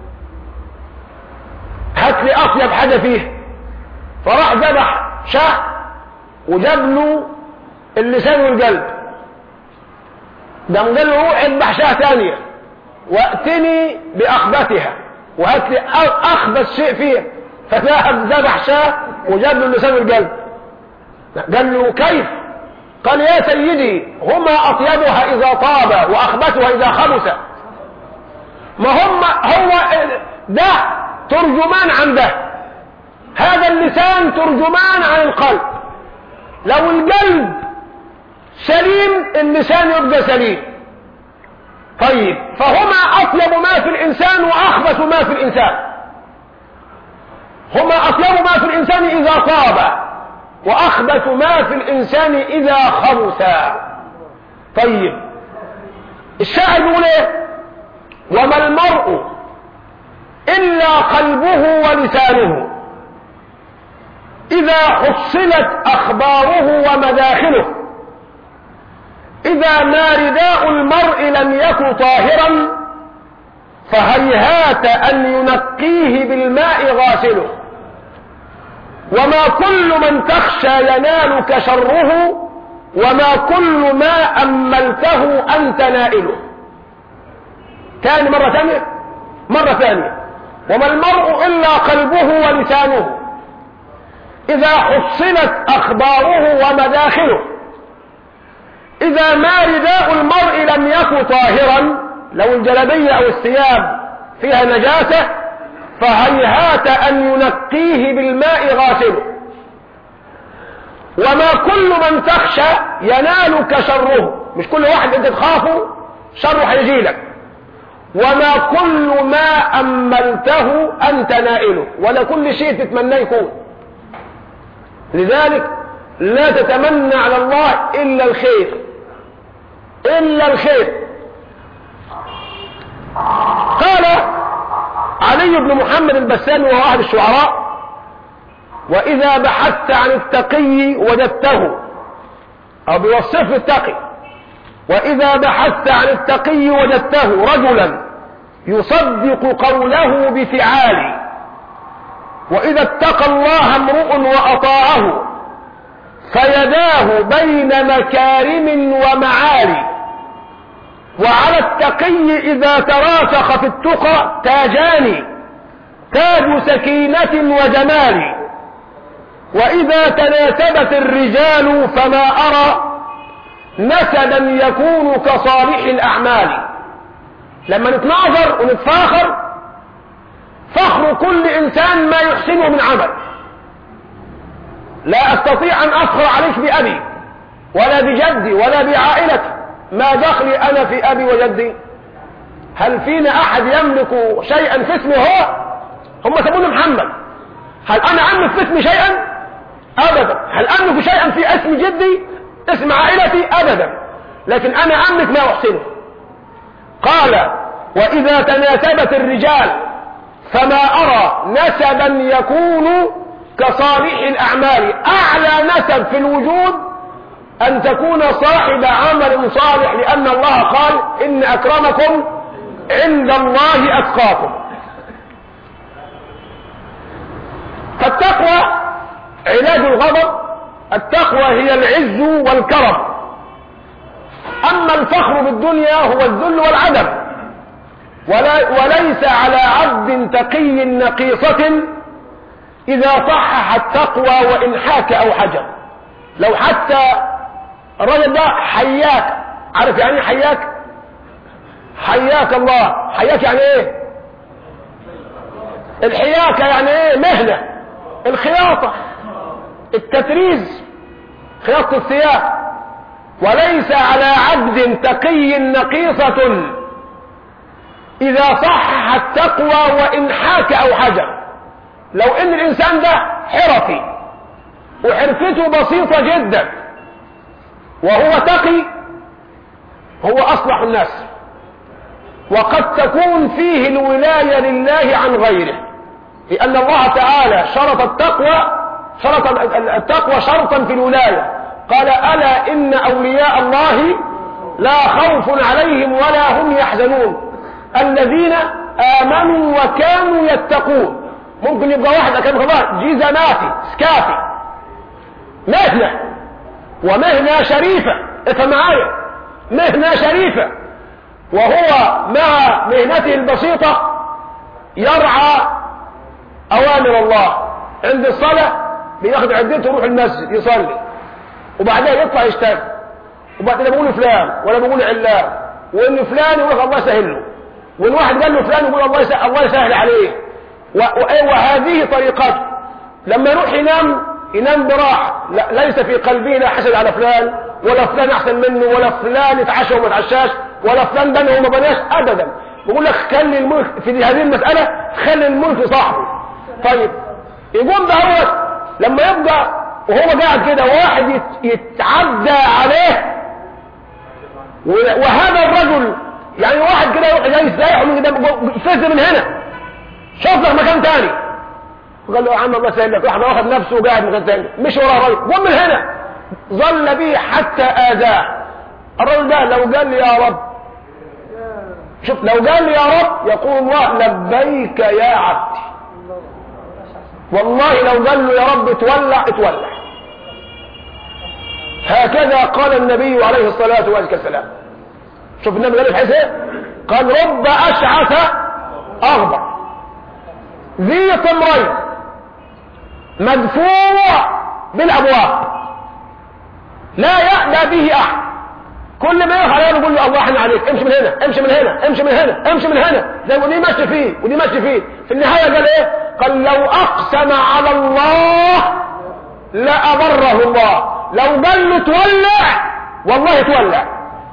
هات لي اطيب حاجه فيها فراح ذبح شاة وجاب له اللسان والقلب قام قال له روح اذبح شاة ثانيه واتني باخبثها وهات لي أ- اخبث شيء فيها فذهب ذبح شاة وجاب له اللسان والقلب قال له كيف قال يا سيدي هما اطيبها اذا طاب واخبثها اذا خبث ما هم هو ده ترجمان عن ده هذا اللسان ترجمان عن القلب لو القلب سليم اللسان يبقى سليم طيب فهما اطيب ما في الانسان واخبث ما في الانسان هما اطيب ما في الانسان اذا طاب واخبث ما في الانسان اذا خبث طيب الشاعر بيقول ايه وما المرء الا قلبه ولسانه اذا حصلت اخباره ومداخله اذا ما رداء المرء لم يكن طاهرا فهيهات ان ينقيه بالماء غاسله وما كل من تخشى ينالك شره وما كل ما أملته أنت نائله تاني مرة ثانية مرة ثانية وما المرء إلا قلبه ولسانه إذا حصلت أخباره ومداخله إذا ما رداء المرء لم يكن طاهرا لو الجلبية أو الثياب فيها نجاسة فهيهات أن ينقيه بالماء غاسله وما كل من تخشى ينالك شره مش كل واحد انت تخافه شره هيجي لك وما كل ما أملته أنت نائله ولا كل شيء تتمناه يكون لذلك لا تتمنى على الله إلا الخير إلا الخير قال علي بن محمد البسامي وهو أحد الشعراء وإذا بحثت عن التقي وجدته أو بيوصف التقي وإذا بحثت عن التقي وجدته رجلا يصدق قوله بفعال وإذا اتقى الله امرؤ وأطاعه فيداه بين مكارم ومعالي وعلى التقي إذا تراسخ في التقى تاجان تاج سكينة وجمال وإذا تناسبت الرجال فما أرى نسبا يكون كصالح الأعمال لما نتناظر ونتفاخر فخر كل إنسان ما يحسنه من عمل لا أستطيع أن أفخر عليك بأبي ولا بجدي ولا بعائلتي ما دخلي أنا في أبي وجدي هل فينا أحد يملك شيئا في اسمه هو هم سموني محمد هل أنا أملك في اسمي شيئا أبدا هل أملك شيئا في اسم جدي اسم عائلتي أبدا لكن أنا أملك ما أحسنه قال وإذا تناسبت الرجال فما أرى نسبا يكون كصالح الأعمال أعلى نسب في الوجود أن تكون صاحب عمل صالح لأن الله قال إن أكرمكم عند الله أتقاكم فالتقوى علاج الغضب التقوى هي العز والكرم أما الفخر بالدنيا هو الذل والعدم ولا وليس على عبد تقي نقيصة إذا صحح التقوى وإن حاك أو حجر لو حتى الرجل ده حياك عارف يعني حياك حياك الله حياك يعني ايه الحياكة يعني ايه مهنة الخياطة التتريز خياطة الثياب وليس على عبد تقي نقيصة إذا صحح التقوى وإن حاك أو حجر لو إن الإنسان ده حرفي وحرفته بسيطة جدا وهو تقي هو أصلح الناس وقد تكون فيه الولاية لله عن غيره لأن الله تعالى شرط التقوى شرط التقوى شرطا في الولاية قال ألا إن أولياء الله لا خوف عليهم ولا هم يحزنون الذين آمنوا وكانوا يتقون ممكن يبقى واحد كان خلاص جيزاناتي سكافي مهنة ومهنة شريفة افهم معايا مهنة شريفة وهو مع مهنته البسيطة يرعى أوامر الله عند الصلاة بياخد عدته يروح المسجد يصلي وبعدها يطلع يشتغل وبعدين بقول فلان ولا بقول علان وان فلان يقول الله يسهل له وان واحد قال له فلان يقول الله يسهل, الله يسهل عليه وهذه طريقته لما يروح ينام ينام براحة لا ليس في قلبه لا حسد على فلان ولا فلان احسن منه ولا فلان يتعشى وما يتعشاش ولا فلان بنى وما بناش ابدا بقول لك خلي الملك في هذه المسألة خلي الملك لصاحبه طيب يقوم دهوت لما يبقى وهو قاعد كده واحد يتعدى عليه وهذا الرجل يعني واحد كده يروح جاي سايح من قدام فز من هنا شوف لك مكان تاني قال له يا عم الله يسهل لك واحد واخد نفسه وقاعد مكان تاني مش وراه راجل قوم من هنا ظل به حتى اذاه الرجل ده لو قال لي يا رب شوف لو قال لي يا رب يقول الله لبيك يا عبدي والله لو قال له يا رب تولع اتولع هكذا قال النبي عليه الصلاة والسلام شوف النبي قال الحديث ايه قال رب اشعث اغبر ذي طمرين مدفوع بالابواب لا يأبى به احد كل ما يقف عليه يقول له الله احنا عليك امشي من هنا امشي من هنا امشي من هنا امشي من هنا زي ودي ماشي فيه ودي ماشي فيه في النهاية قال ايه قال لو اقسم على الله لأبره الله لو قال له تولع والله تولع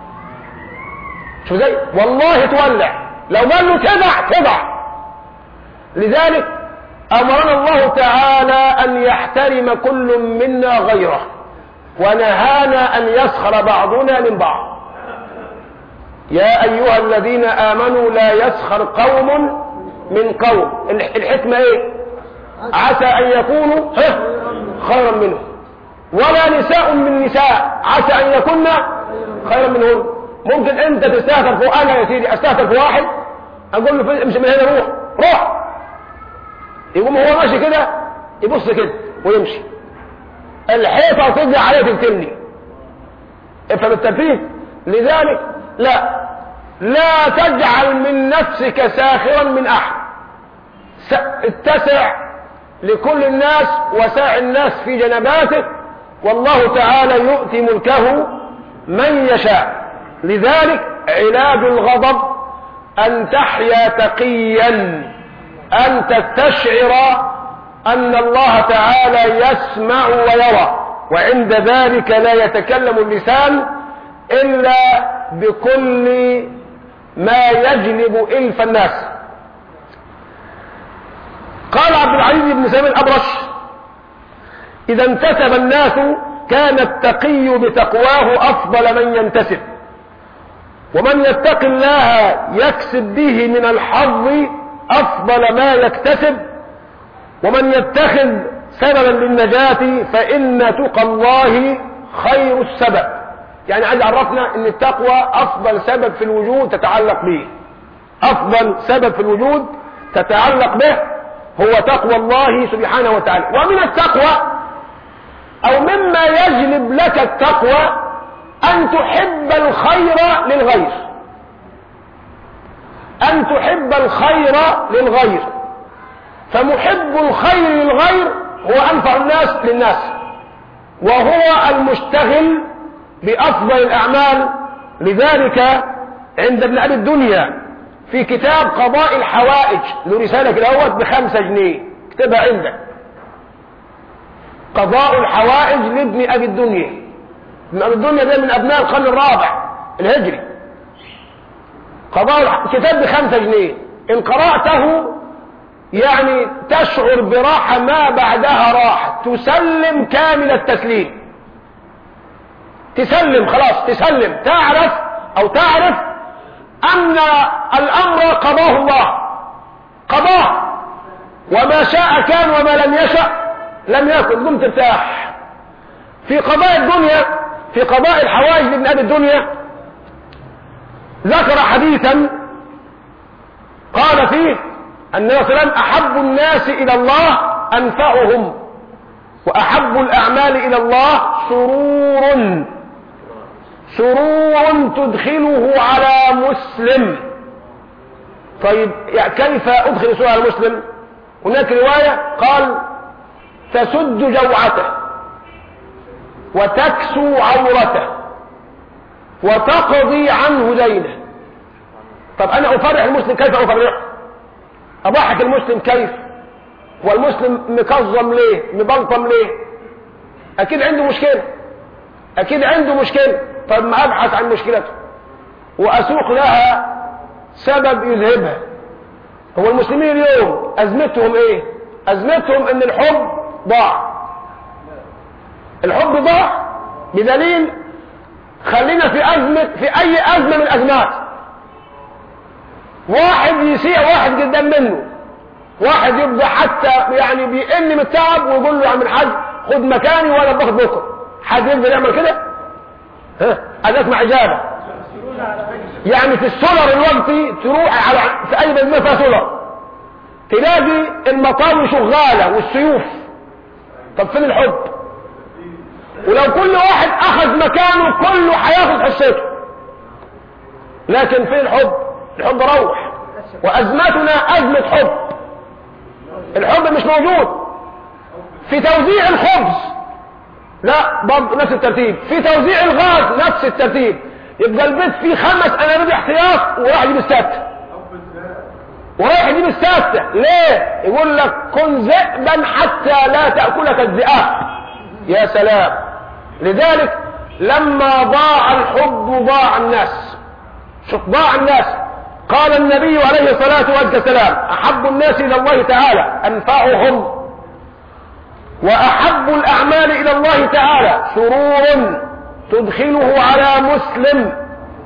شو زي والله تولع لو قال له تضع تضع لذلك امرنا الله تعالى ان يحترم كل منا غيره ونهانا ان يسخر بعضنا من بعض يا ايها الذين امنوا لا يسخر قوم من قوم الحكمه ايه عسى ان يكونوا خيرا منهم ولا نساء من نساء عسى ان يكن خيرا منهن ممكن انت تستهتر فوق انا يا سيدي استهتر في واحد اقول له في- امشي من هنا روح روح يقوم هو ماشي كده يبص كده ويمشي الحيطه تجي عليه تقتلني افهم الترتيب لذلك لا لا تجعل من نفسك ساخرا من احد س- اتسع لكل الناس وساع الناس في جنباتك والله تعالى يؤتي ملكه من يشاء لذلك علاج الغضب أن تحيا تقيا أن تستشعر أن الله تعالى يسمع ويرى وعند ذلك لا يتكلم اللسان إلا بكل ما يجلب إلف الناس قال عبد العزيز بن سامي الأبرش إذا انتسب الناس كان التقي بتقواه أفضل من ينتسب ومن يتق الله يكسب به من الحظ أفضل ما يكتسب ومن يتخذ سببا للنجاة فإن تقى الله خير السبب يعني عايز عرفنا ان التقوى افضل سبب في الوجود تتعلق به افضل سبب في الوجود تتعلق به هو تقوى الله سبحانه وتعالى ومن التقوى او مما يجلب لك التقوى ان تحب الخير للغير ان تحب الخير للغير فمحب الخير للغير هو انفع الناس للناس وهو المشتغل بافضل الاعمال لذلك عند ابن ابي الدنيا في كتاب قضاء الحوائج له رساله كده بخمسة جنيه اكتبها عندك قضاء الحوائج لابن ابي الدنيا ابن ابي الدنيا ده من ابناء القرن الرابع الهجري قضاء الح... كتاب بخمسة جنيه ان قرأته يعني تشعر براحة ما بعدها راحة تسلم كامل التسليم تسلم خلاص تسلم تعرف او تعرف ان الامر قضاه الله قضاه وما شاء كان وما لم يشأ لم يكن قم ترتاح في قضاء الدنيا في قضاء الحوائج لابن ابي الدنيا ذكر حديثا قال فيه النبي صلى الله عليه وسلم احب الناس الى الله انفعهم واحب الاعمال الى الله سرور سرور تدخله على مسلم طيب يعني كيف ادخل سرور على مسلم هناك روايه قال تسد جوعته وتكسو عورته وتقضي عنه دينه طب انا افرح المسلم كيف افرحه اضحك المسلم كيف والمسلم مكظم ليه مبلطم ليه اكيد عنده مشكله اكيد عنده مشكله طب ما ابحث عن مشكلته واسوق لها سبب يذهبها هو المسلمين اليوم ازمتهم ايه ازمتهم ان الحب ضاع الحب ضاع بدليل خلينا في ازمه في اي ازمه من الازمات واحد يسيء واحد قدام منه واحد يبقى حتى يعني بيئن من التعب ويقول له يا عم الحاج خد مكاني وانا باخد بكره حد يقدر يعمل كده ها عايز اسمع اجابه يعني في السولر الوقتي تروح على في اي مدينه فيها سولر تلاقي المطار شغاله والسيوف طب فين الحب ولو كل واحد اخذ مكانه كله هياخد حصته لكن فين الحب الحب روح وازمتنا ازمه حب الحب مش موجود في توزيع الخبز لا برضه نفس الترتيب في توزيع الغاز نفس الترتيب يبقى البيت فيه خمس انابيب احتياط وراح يجيب السادسه ورايح يجيب السادسه ليه يقول لك كن ذئبا حتى لا تاكلك الذئاب يا سلام لذلك لما ضاع الحب ضاع الناس شوف ضاع الناس قال النبي عليه الصلاة والسلام أحب الناس إلى الله تعالى أنفعهم وأحب الأعمال إلى الله تعالى سرور تدخله على مسلم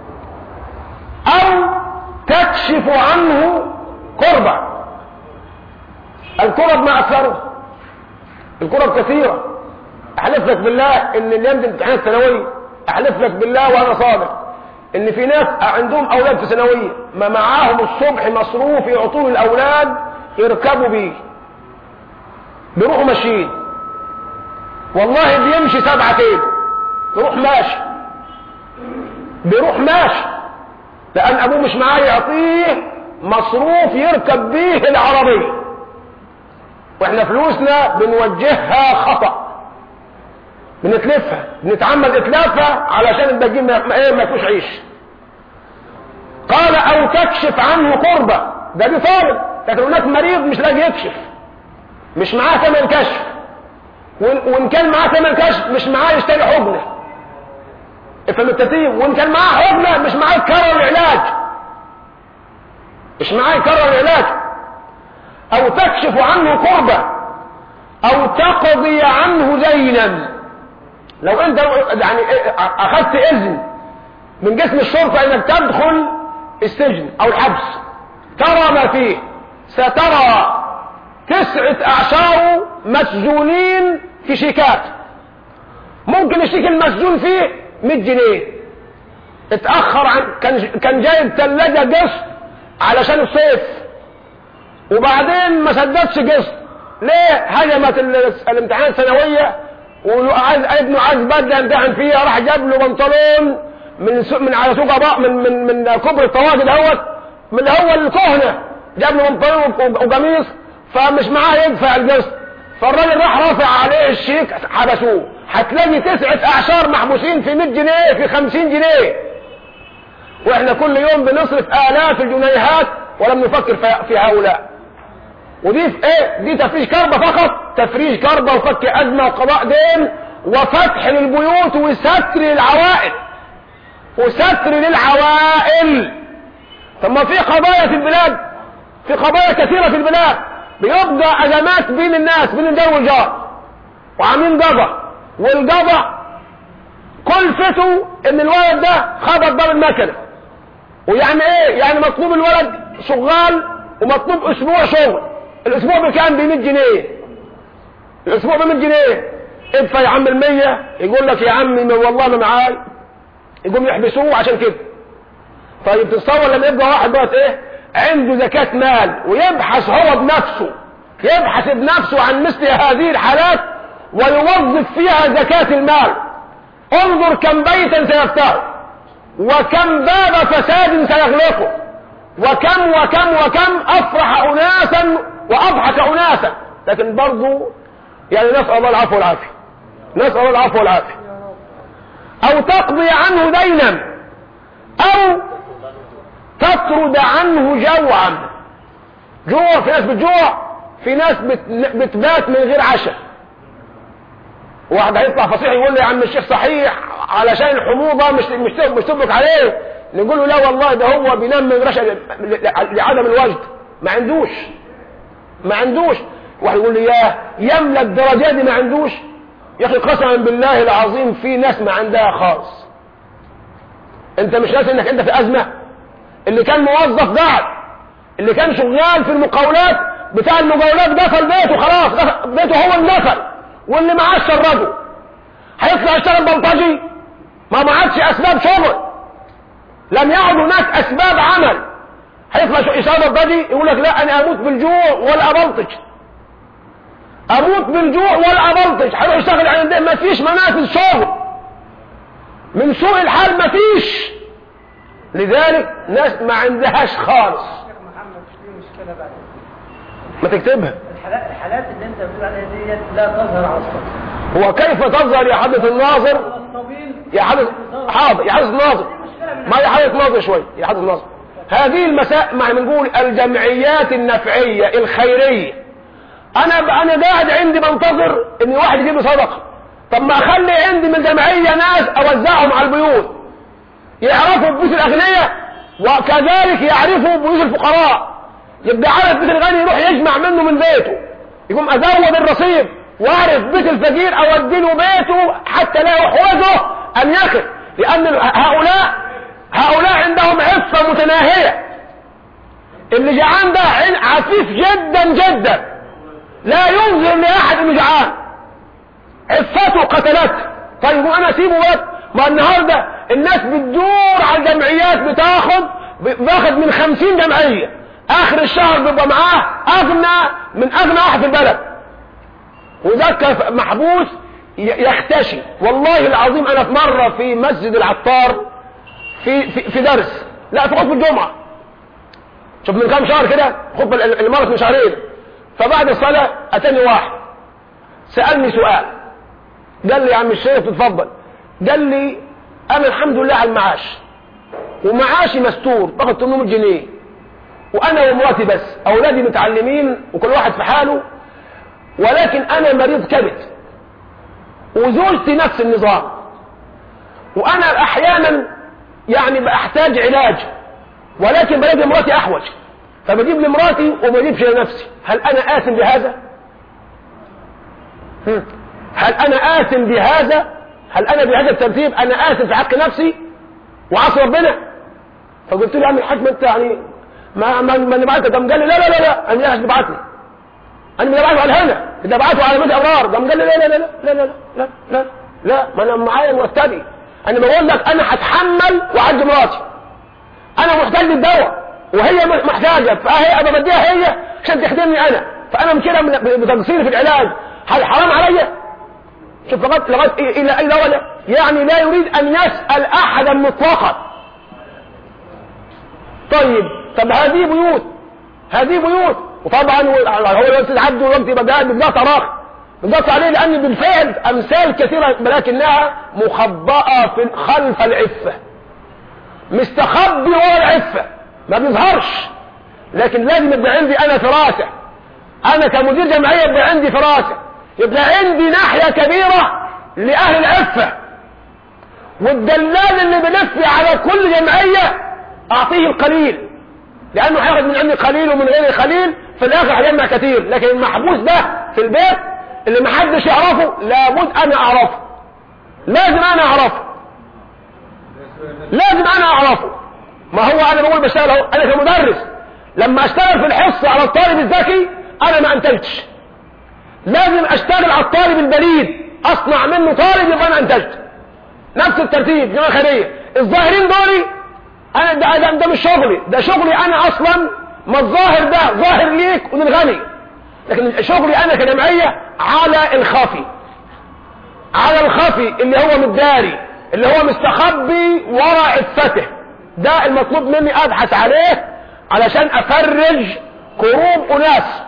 أو تكشف عنه كربة الكرب ما أكثره الكرب كثيرة أحلف لك بالله إن اليوم دي امتحانات ثانوية أحلف لك بالله وأنا صادق ان في ناس عندهم اولاد في ثانويه ما معاهم الصبح مصروف يعطوه الاولاد يركبوا بيه بيروحوا ماشيين والله بيمشي سبعة كيلو بيروح ماشي بيروح ماشي لان ابوه مش معاه يعطيه مصروف يركب بيه العربية واحنا فلوسنا بنوجهها خطأ بنتلفها بنتعمد اتلافها علشان الباقيين ما ايه ما يكونش عيش قال او تكشف عنه قربة ده دي طالب لكن هناك مريض مش لاقي يكشف مش معاه ثمن كشف وان كان معاه ثمن كشف مش معاه يشتري حجنه افهم الترتيب وان كان معاه حجنه مش معاه يكرر العلاج مش معاه يكرر العلاج او تكشف عنه قربة او تقضي عنه دينا لو انت يعني اخذت اذن من جسم الشرطة انك تدخل السجن او الحبس ترى ما فيه سترى تسعة اعشار مسجونين في شيكات ممكن الشيك المسجون فيه 100 جنيه اتأخر عن كان كان جايب ثلاجة قسط علشان الصيف وبعدين ما سددش قسط ليه هجمت الامتحانات الثانويه وعايز ابنه عايز بدله يمتحن فيها راح جاب له بنطلون من سوق من على سوق اباء من من من كبر الطواجن دوت من هو الكهنه جاب له بنطلون وقميص فمش معاه يدفع القسط فالراجل راح رافع عليه الشيك حبسوه هتلاقي تسعة اعشار محبوسين في 100 جنيه في 50 جنيه واحنا كل يوم بنصرف الاف الجنيهات ولم نفكر في هؤلاء ودي في ايه دي تفريج كربة فقط تفريج كربة وفك ازمة وقضاء دين وفتح للبيوت وستر للعوائل وستر للعوائل ثم في قضايا في البلاد في قضايا كثيرة في البلاد بيبقى ازمات بين الناس بين الجار والجار وعاملين قضاء والقضاء كلفته ان الولد ده خبط باب المكنه ويعني ايه يعني مطلوب الولد شغال ومطلوب اسبوع شغل الاسبوع بكام ب 100 جنيه الاسبوع ب 100 جنيه ادفع يا عم ال 100 يقول لك يا عمي ما والله ما معاي يقوم يحبسوه عشان كده طيب تتصور لما يبقى واحد بقى ايه عنده زكاة مال ويبحث هو بنفسه يبحث بنفسه عن مثل هذه الحالات ويوظف فيها زكاة المال انظر كم بيتا سيفتحه وكم باب فساد سيغلقه وكم وكم وكم افرح اناسا واضحك اناسا لكن برضو يعني نسأل الله العفو والعافية نسأل الله العفو والعافية او تقضي عنه دينا او تطرد عنه جوعا جوع في ناس بتجوع في ناس بتبات من غير عشاء واحد هيطلع فصيح يقول لي يا عم الشيخ صحيح علشان الحموضه مش مش مش تبك عليه نقول له لا والله ده هو بينام من رشا لعدم الوجد ما عندوش ما عندوش واحد يقول لي ياه يملى الدرجات دي ما عندوش يا اخي قسما بالله العظيم في ناس ما عندها خالص انت مش ناسي انك انت في ازمه اللي كان موظف قاعد اللي كان شغال في المقاولات بتاع المقاولات دخل بيته خلاص دخل بيته هو النفل واللي معاه شرده هيطلع يشتغل بلطجي ما معادش اسباب شغل لم يعد هناك اسباب عمل هيطلع يشتغل بلطجي يقول لك لا انا اموت بالجوع ولا ابلطج اموت بالجوع ولا ابلطج هيروح يشتغل عند ما فيش منافذ شغل من سوء الحال ما فيش لذلك ناس ما عندهاش خالص محمد في مشكلة بعد ما تكتبها الحالات اللي انت بتقول عليها ديت لا تظهر على السطح هو كيف تظهر يا حضرة الناظر الطويل يا حضرة حاضر يا حضرة الناظر ما يا حضرة الناظر شوي يا حضرة الناظر هذه المسائل ما بنقول الجمعيات النفعية الخيرية انا انا قاعد عندي بنتظر ان واحد يجيب لي صدقه طب ما اخلي عندي من جمعيه ناس اوزعهم على البيوت يعرفوا بيوت الاغنياء وكذلك يعرفوا بيوت الفقراء يبقى عارف بيت الغني يروح يجمع منه من بيته يقوم ازود الرصيد واعرف بيت الفقير اودي له بيته حتى لا يحوزه ان يقف لان هؤلاء هؤلاء عندهم عفه متناهيه اللي جعان ده عفيف جدا جدا لا ينظر لاحد انه جعان عفته قتلته طيب وانا اسيبه بس ما النهارده الناس بتدور على الجمعيات بتاخد باخد من خمسين جمعية اخر الشهر بيبقى معاه اغنى من اغنى واحد في البلد وذاك محبوس ي- يختشي والله العظيم انا في مرة في مسجد العطار في في, في درس لا في خطبة الجمعة شوف من كام شهر كده خطبة ال- المرة من شهرين فبعد الصلاة اتاني واحد سألني سؤال قال لي يا عم الشيخ تتفضل قال لي انا الحمد لله على المعاش ومعاشي مستور باخد 800 جنيه وانا ومراتي بس اولادي متعلمين وكل واحد في حاله ولكن انا مريض كبد وزوجتي نفس النظام وانا احيانا يعني بحتاج علاج ولكن بلاقي مراتي احوج فبجيب لمراتي وما بجيبش لنفسي هل انا اثم بهذا هم. هل انا اثم بهذا هل انا بهذا الترتيب انا اثم في حق نفسي وعصي ربنا فقلت له يا عم الحاج ما انت يعني ما ما ما نبعتك قام قال لي لا لا لا لا انا مش تبعتني انا مش بعته على هنا ده بعته على بيت ابرار قام قال لي لا لا لا لا لا لا لا لا لا ما انا معايا مرتبي انا بقول لك انا هتحمل وعد مراتي انا محتاج للدواء وهي محتاجه فهي انا بديها هي عشان تخدمني انا فانا كده بتقصيري في العلاج هل حرام عليا شوف لغايه لغايه إيه الى اي درجه يعني لا يريد ان يسال احدا مطلقا طيب طب هذه بيوت هذه بيوت وطبعا هو الاستاذ عبده دلوقتي بقى بالضغط راخ بالضغط عليه لان بالفعل امثال كثيره ولكنها مخبأة في خلف العفه مستخبي ورا العفه ما بيظهرش لكن لازم يبقى عندي انا فراسه انا كمدير جمعيه يبقى عندي فراسه يبقى عندي ناحيه كبيره لاهل العفه والدلال اللي بلف على كل جمعيه اعطيه القليل لانه هياخد من عندي قليل ومن غيري قليل في الاخر هيجمع كتير لكن المحبوس ده في البيت اللي محدش يعرفه لابد انا اعرفه لازم انا اعرفه لازم انا اعرفه ما هو انا بقول بشتغل اهو انا كمدرس لما اشتغل في الحصه على الطالب الذكي انا ما انتجتش لازم اشتغل على الطالب البليد اصنع منه طالب يبقى انا انتجت نفس الترتيب جماعه خيريه الظاهرين دول انا ده, ده, ده مش شغلي ده شغلي انا اصلا ما الظاهر ده ظاهر ليك وللغني لكن شغلي انا كجمعيه على الخفي على الخفي اللي هو متداري اللي هو مستخبي ورا عفته ده المطلوب مني ابحث عليه علشان افرج كروب اناس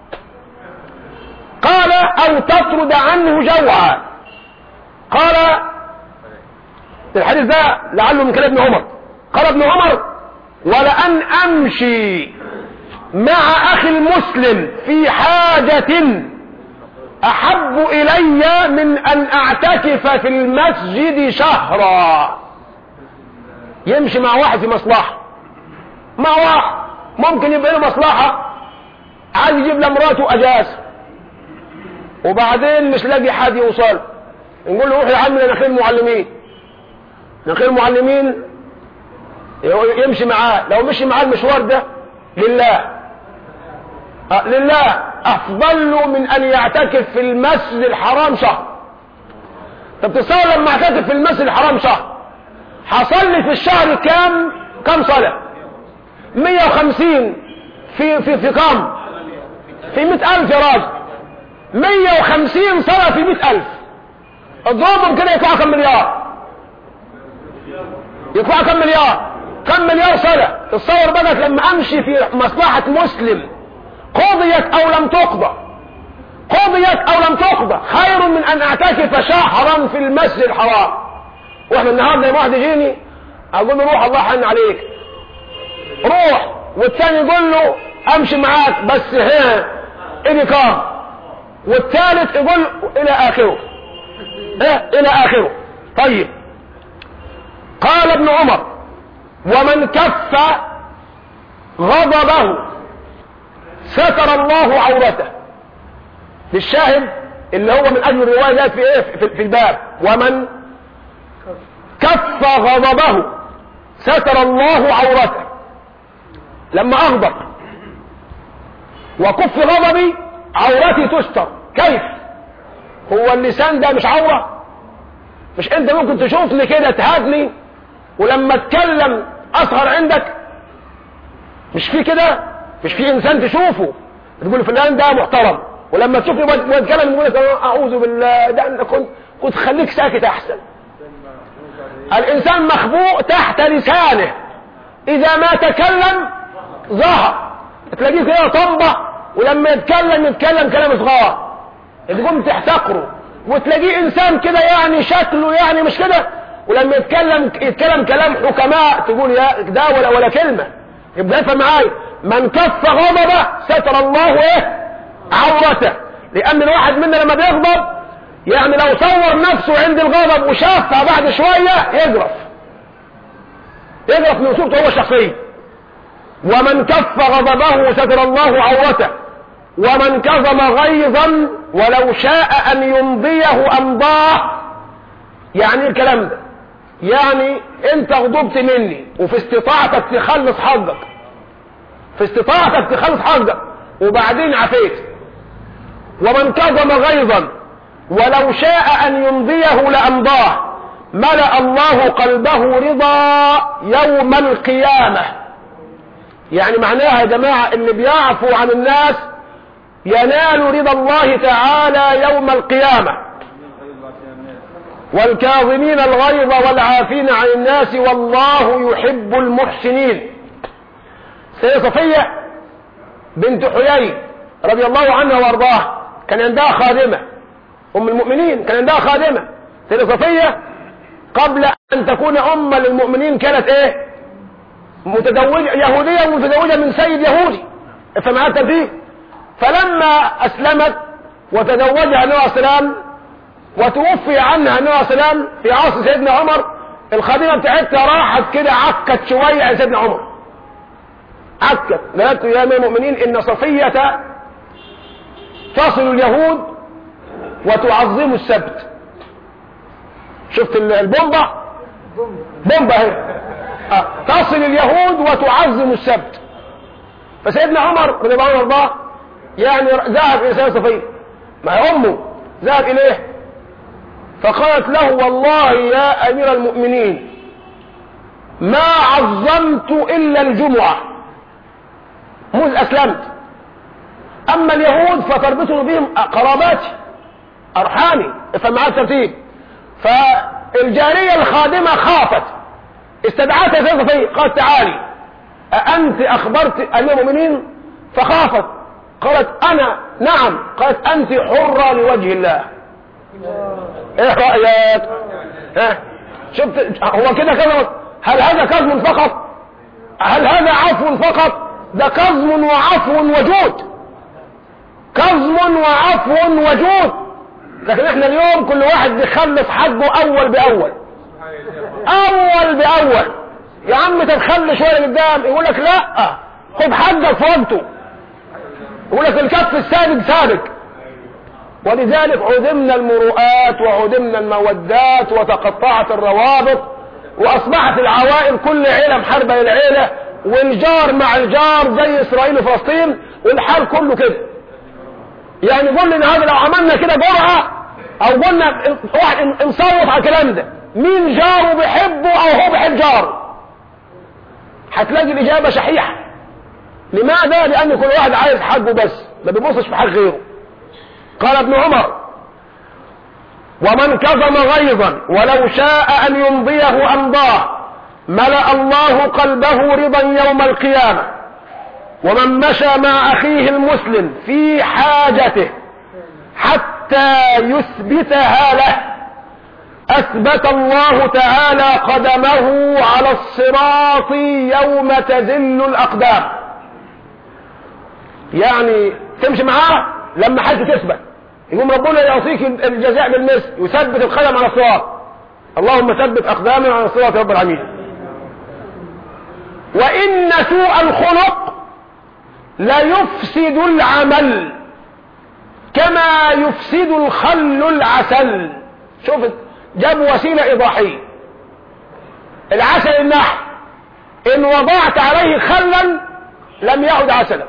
قال او تطرد عنه جوعا قال الحديث ده لعله من كلام ابن عمر قال ابن عمر ولأن أمشي مع أخي المسلم في حاجة أحب إلي من أن أعتكف في المسجد شهرا يمشي مع واحد في مصلحة مع واحد ممكن يبقى له مصلحة عايز يجيب لمراته أجازة وبعدين مش لاقي حد يوصل نقول له روح يا عم لنخيل المعلمين نخيل المعلمين يمشي معاه لو مشي معاه المشوار ده لله أه لله افضل له من ان يعتكف في المسجد الحرام شهر طب تصور لما اعتكف في المسجد الحرام شهر حصل لي في الشهر كام كام صلاة 150 في في في كام في 100000 يا راجل 150 صلاة في 100000 اضربهم كده يطلعوا كم مليار يطلعوا كم مليار كم مليار صلاة تصور بقى لما امشي في مصلحة مسلم قضيت او لم تقضى قضيت او لم تقضى خير من ان اعتكف شهرا في المسجد الحرام واحنا النهارده واحد يجيني اقول له روح الله حن عليك روح والثاني يقول له امشي معاك بس ها الي كام والثالث يقول الى اخره ايه الى اخره طيب قال ابن عمر ومن كف غضبه ستر الله عورته للشاهد اللي هو من اجل الروايات في ايه في, في الباب ومن كف غضبه ستر الله عورته لما اغضب وكف غضبي عورتي تستر كيف هو اللسان ده مش عورة مش انت ممكن تشوفني كده تهادني ولما اتكلم اصغر عندك مش في كده مش في انسان تشوفه تقول فلان ده محترم ولما تشوفني بتكلم يقول لك اعوذ بالله ده انت كنت كنت خليك ساكت احسن الانسان مخبوء تحت لسانه اذا ما تكلم ظهر تلاقيه كده طنبه ولما يتكلم يتكلم كلام صغار تقوم تحتقره وتلاقيه انسان كده يعني شكله يعني مش كده ولما يتكلم يتكلم كلام حكماء تقول يا ده ولا ولا كلمه يبقى افهم معايا من كف غضبه ستر الله ايه عورته لان الواحد منا لما بيغضب يعني لو صور نفسه عند الغضب وشافها بعد شويه يجرف يجرف من صورته هو الشخصيه ومن كف غضبه ستر الله عورته ومن كظم غيظا ولو شاء ان يمضيه امضاه يعني إيه الكلام ده يعني انت غضبت مني وفي استطاعتك تخلص حقك في استطاعتك تخلص حقك وبعدين عفيت ومن كظم غيظا ولو شاء ان يمضيه لامضاه ملأ الله قلبه رضا يوم القيامة يعني معناها يا جماعة اللي بيعفو عن الناس ينال رضا الله تعالى يوم القيامة والكاظمين الغيظ والعافين عن الناس والله يحب المحسنين سيدة صفية بنت حيي رضي الله عنها وارضاها كان عندها خادمة ام المؤمنين كان عندها خادمة سيدة صفية قبل ان تكون ام للمؤمنين كانت ايه متزوجة يهودية متزوجة من سيد يهودي فمعها الترتيب فلما اسلمت وتزوجها النبي عليه السلام وتوفي عنها النبي عليه السلام في عصر سيدنا عمر الخادمة بتاعتها راحت كده عكت شوية عن سيدنا عمر عكت قالت يا امير المؤمنين ان صفية تصل اليهود وتعظم السبت شفت البومبة بومبة اهي آه. تصل اليهود وتعظم السبت فسيدنا عمر رضي الله عنه وارضاه يعني ذهب الى سيدنا صفية مع امه ذهب اليه فقالت له والله يا امير المؤمنين ما عظمت الا الجمعة منذ اسلمت اما اليهود فتربطني بهم قراباتي ارحامي فمعها الترتيب فالجارية الخادمة خافت استدعتها سيدة صفية قالت تعالي أأنت أخبرت أمير المؤمنين فخافت قالت أنا نعم قالت أنت حرة لوجه الله ايه رأيك ها شفت هو كده كده هل هذا كظم فقط هل هذا عفو فقط ده كظم وعفو وجود كظم وعفو وجود لكن احنا اليوم كل واحد بيخلص حقه اول باول اول باول يا عم تتخلي شويه قدام يقول لك لا خد حقك في وقته يقول لك الكف السابق سابق ولذلك عدمنا المروءات وعدمنا المودات وتقطعت الروابط واصبحت العوائل كل عيله محاربه للعيله والجار مع الجار زي اسرائيل وفلسطين والحال كله كده يعني قول لنا هذا لو عملنا كده جرعه او قلنا واحد نصوت على الكلام ده مين جاره بيحبه او هو بيحب جاره هتلاقي الاجابه شحيحه لماذا لان كل واحد عايز حقه بس ما بيبصش في حق غيره قال ابن عمر ومن كظم غيظا ولو شاء ان يمضيه امضاه ملا الله قلبه رضا يوم القيامه ومن مشى مع اخيه المسلم في حاجته حتى يثبتها له اثبت الله تعالى قدمه على الصراط يوم تزل الاقدام يعني تمشي معاه لما حاجة تثبت يقوم ربنا يعطيك الجزاء بالمثل يثبت القدم على الصراط اللهم ثبت اقدامنا على الصراط يا رب العالمين وان سوء الخلق لا يفسد العمل كما يفسد الخل العسل شوف جاب وسيلة إيضاحية العسل النحل إن وضعت عليه خلا لم يعد عسلا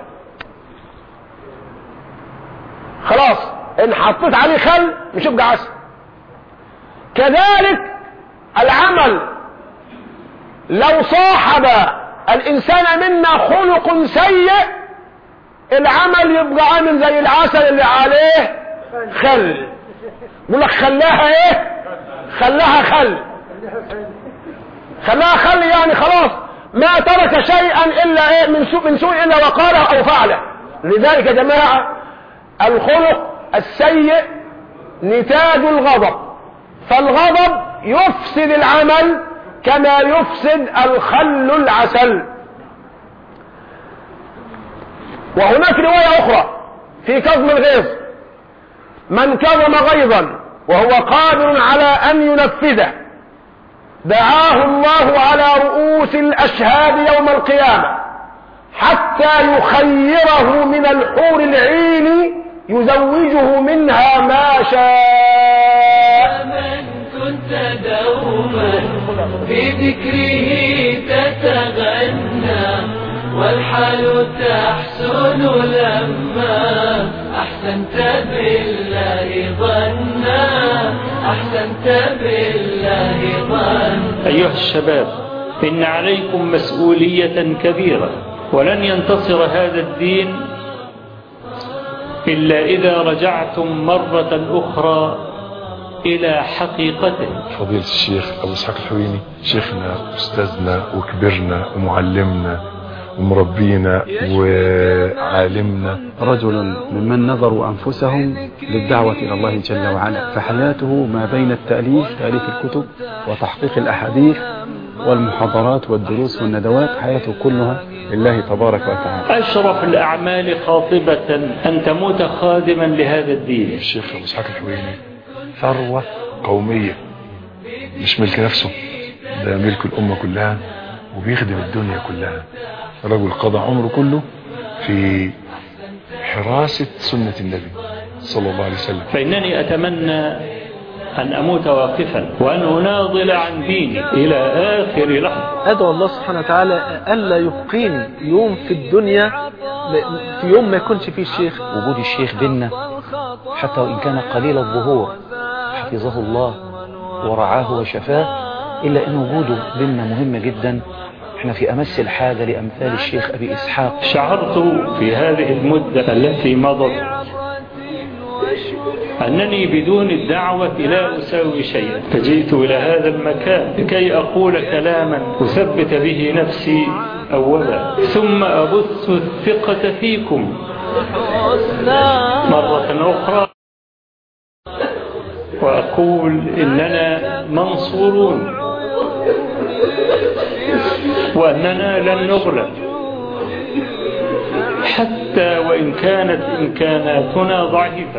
خلاص إن حطيت عليه خل مش يبقى عسل كذلك العمل لو صاحب الإنسان منا خلق سيء العمل يبقى عامل زي العسل اللي عليه خل يقول لك خلاها ايه خلاها خل خلاها خل يعني خلاص ما ترك شيئا الا ايه من سوء من سوء الا وقاله او فعله لذلك يا جماعه الخلق السيء نتاج الغضب فالغضب يفسد العمل كما يفسد الخل العسل وهناك رواية أخرى في كظم الغيظ من كظم غيظا وهو قادر على أن ينفذه دعاه الله على رؤوس الأشهاد يوم القيامة حتى يخيره من الحور العين يزوجه منها ما شاء من كنت دوما في ذكره تتغنى والحال تحسن لما أحسنت بالله ظنا أحسنت بالله ظنا أيها الشباب إن عليكم مسؤولية كبيرة ولن ينتصر هذا الدين إلا إذا رجعتم مرة أخرى إلى حقيقته فضيلة الشيخ أبو إسحاق الحويني شيخنا أستاذنا وكبرنا ومعلمنا ومربينا وعالمنا رجل ممن نظروا أنفسهم للدعوة إلى الله جل وعلا فحياته ما بين التأليف تأليف الكتب وتحقيق الأحاديث والمحاضرات والدروس والندوات حياته كلها لله تبارك وتعالى أشرف الأعمال خاطبة أن تموت خادما لهذا الدين الشيخ أبو إسحاق الحويني ثروة قومية مش ملك نفسه ده ملك الأمة كلها وبيخدم الدنيا كلها رجل قضى عمره كله في حراسة سنة النبي صلى الله عليه وسلم فإنني أتمنى أن أموت واقفا وأن أناضل عن ديني إلى آخر لحظة أدعو الله سبحانه وتعالى ألا يبقيني يوم في الدنيا في يوم ما يكونش فيه الشيخ وجود الشيخ بينا حتى وإن كان قليل الظهور حفظه الله ورعاه وشفاه إلا أن وجوده بينا مهم جدا احنا في أمس الحاجة لأمثال الشيخ أبي إسحاق شعرت في هذه المدة التي مضت أنني بدون الدعوة لا أساوي شيئا فجئت إلى هذا المكان لكي أقول كلاما أثبت به نفسي أولا ثم أبث الثقة فيكم مرة أخرى وأقول إننا منصورون وأننا لن نغلب حتى وإن كانت إمكاناتنا ضعيفة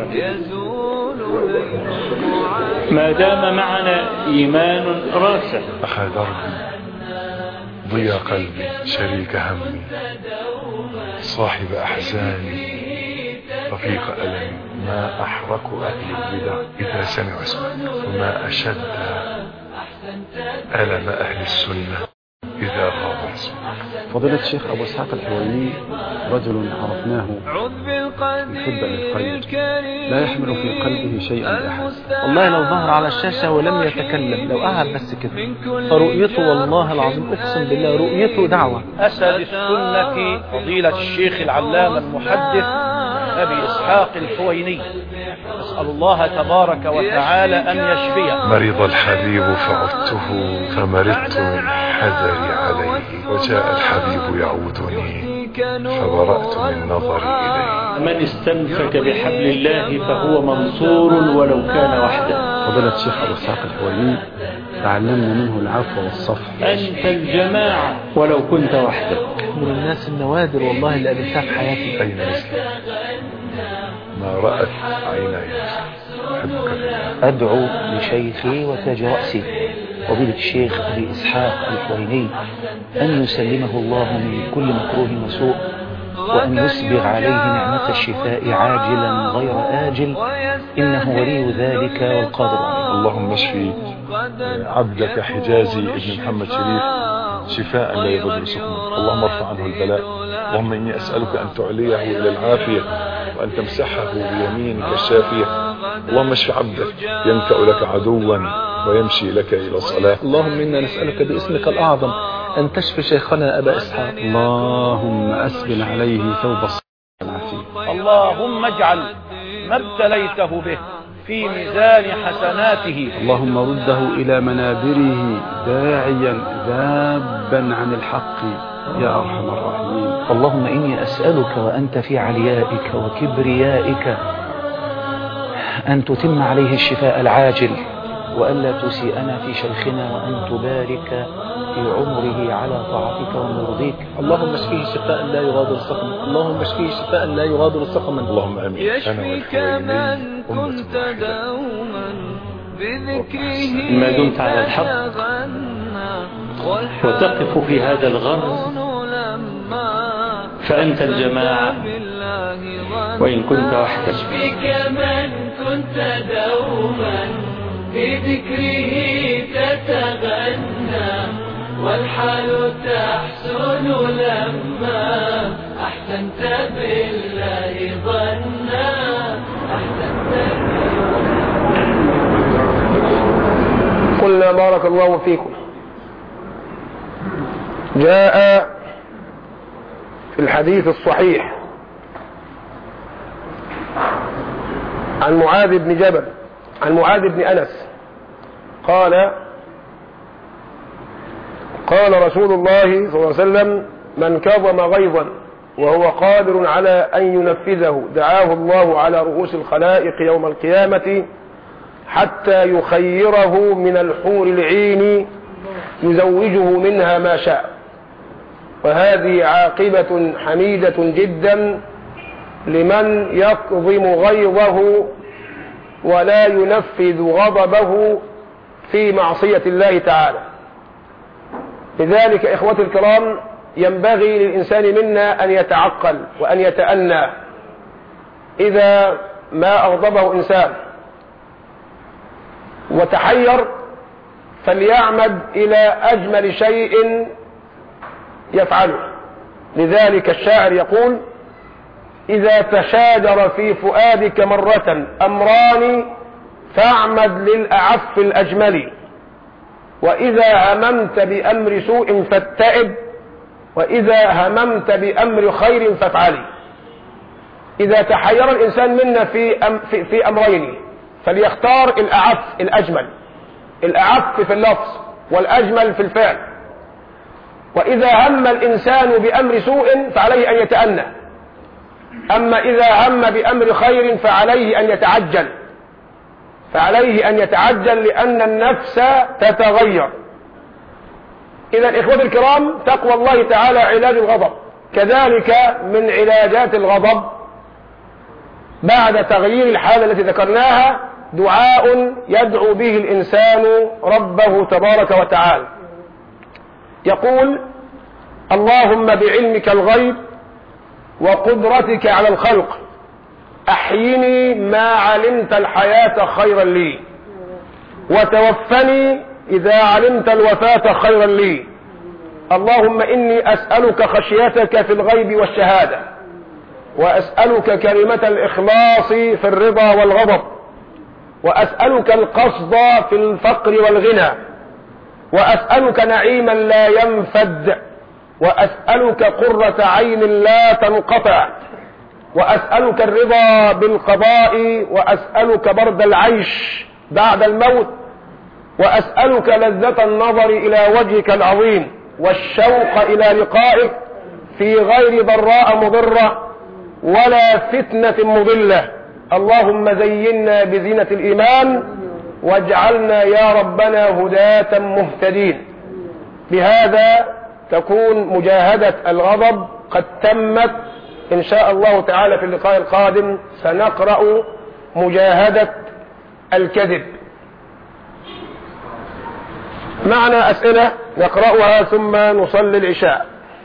ما دام معنا إيمان راسخ أخا دربي ضيا قلبي شريك همي صاحب أحزاني رفيق ألمي ما أحرك أهل البدع إذا سمعوا اسمك وما أشد ألم أهل السنة إذا غاب اسمك فضيلة الشيخ أبو إسحاق الحويني رجل عرفناه يحب للخير لا يحمل في قلبه شيئا لأحد والله لو ظهر على الشاشة ولم يتكلم لو قعد بس كده فرؤيته والله العظيم أقسم بالله رؤيته دعوة أسد السنة فضيلة الشيخ العلامة المحدث أبي إسحاق الحويني أسأل الله تبارك وتعالى أن يشفيه مرض الحبيب فعدته فمرضت من حذري عليه وجاء الحبيب يعودني فبرأت من نظري إليه من استمسك بحبل الله فهو منصور ولو كان وحده فضيلة الشيخ أبو إسحاق الحويني تعلمنا منه العفو والصفح أنت الجماعة ولو كنت وحدك من الناس النوادر والله اللي قابلتها في حياتي أين مثلك ما رأت عيناي أحبك في الله أدعو لشيخي وتاج رأسي فضيلة الشيخ أبي إسحاق الحويني أن يسلمه الله من كل مكروه وسوء وأن يسبغ عليه نعمة الشفاء عاجلا غير آجل إنه ولي ذلك والقادر عليه اللهم اشفي عبدك حجازي ابن محمد شريف شفاء لا يضر سقما اللهم ارفع عنه البلاء اللهم إني أسألك أن تعليه إلى العافية وأن تمسحه بيمينك الشافية اللهم اشف عبدك ينفع لك عدوا ويمشي لك إلى الصلاة اللهم إنا نسألك باسمك الأعظم أن تشفي شيخنا أبا إسحاق اللهم أسبل عليه ثوب الصبر والعافية اللهم اجعل ما ابتليته به في ميزان حسناته اللهم رده إلى منابره داعيا ذابا عن الحق يا أرحم الراحمين اللهم إني أسألك وأنت في عليائك وكبريائك أن تتم عليه الشفاء العاجل وألا تسيئنا في شيخنا وأن تبارك في عمره على طاعتك ومرضيك اللهم اشفيه شفاء لا يغادر سقما اللهم اشفيه شفاء لا يغادر سقما اللهم امين انا يشفيك والحوالين من امه كنت واحده دوما بذكره ما دمت على الحق تتغنى وتقف في هذا الغرض والحزن لما فأنت الجماعة بالله ظن وإن كنت وحدك بك من كنت دوما بذكره تتغنى والحال تحسن لما أحسنت بالله ظنا أحسنت قلنا بارك الله فيكم جاء في الحديث الصحيح عن معاذ بن جبل عن معاذ بن أنس قال قال رسول الله صلى الله عليه وسلم من كظم غيظا وهو قادر على أن ينفذه دعاه الله على رؤوس الخلائق يوم القيامة حتى يخيره من الحور العين يزوجه منها ما شاء وهذه عاقبة حميدة جدا لمن يكظم غيظه ولا ينفذ غضبه في معصية الله تعالى لذلك إخوتي الكرام ينبغي للإنسان منا أن يتعقل وأن يتأنى إذا ما أغضبه إنسان وتحير فليعمد إلى أجمل شيء يفعله لذلك الشاعر يقول إذا تشاجر في فؤادك مرة أمران فاعمد للأعف الأجمل وإذا هممت بأمر سوء فاتئب وإذا هممت بأمر خير فافعلي إذا تحير الإنسان منا في, أم في, في أمرين فليختار الأعف الأجمل الأعف في اللفظ والأجمل في الفعل وإذا هم الإنسان بأمر سوء فعليه أن يتأنى أما إذا هم بأمر خير فعليه أن يتعجل فعليه أن يتعجل لأن النفس تتغير إذا إخوتي الكرام تقوى الله تعالى علاج الغضب كذلك من علاجات الغضب بعد تغيير الحالة التي ذكرناها دعاء يدعو به الإنسان ربه تبارك وتعالى يقول اللهم بعلمك الغيب وقدرتك على الخلق أحيني ما علمت الحياة خيرا لي وتوفني إذا علمت الوفاة خيرا لي اللهم إني أسألك خشيتك في الغيب والشهادة وأسألك كلمة الإخلاص في الرضا والغضب وأسألك القصد في الفقر والغنى وأسألك نعيما لا ينفد وأسألك قرة عين لا تنقطع وأسألك الرضا بالقضاء وأسألك برد العيش بعد الموت وأسألك لذة النظر إلى وجهك العظيم والشوق إلى لقائك في غير ضراء مضرة ولا فتنة مضلة اللهم زينا بزينة الإيمان واجعلنا يا ربنا هداة مهتدين بهذا تكون مجاهدة الغضب قد تمت إن شاء الله تعالى في اللقاء القادم سنقرأ مجاهدة الكذب معنا أسئلة نقرأها ثم نصلي العشاء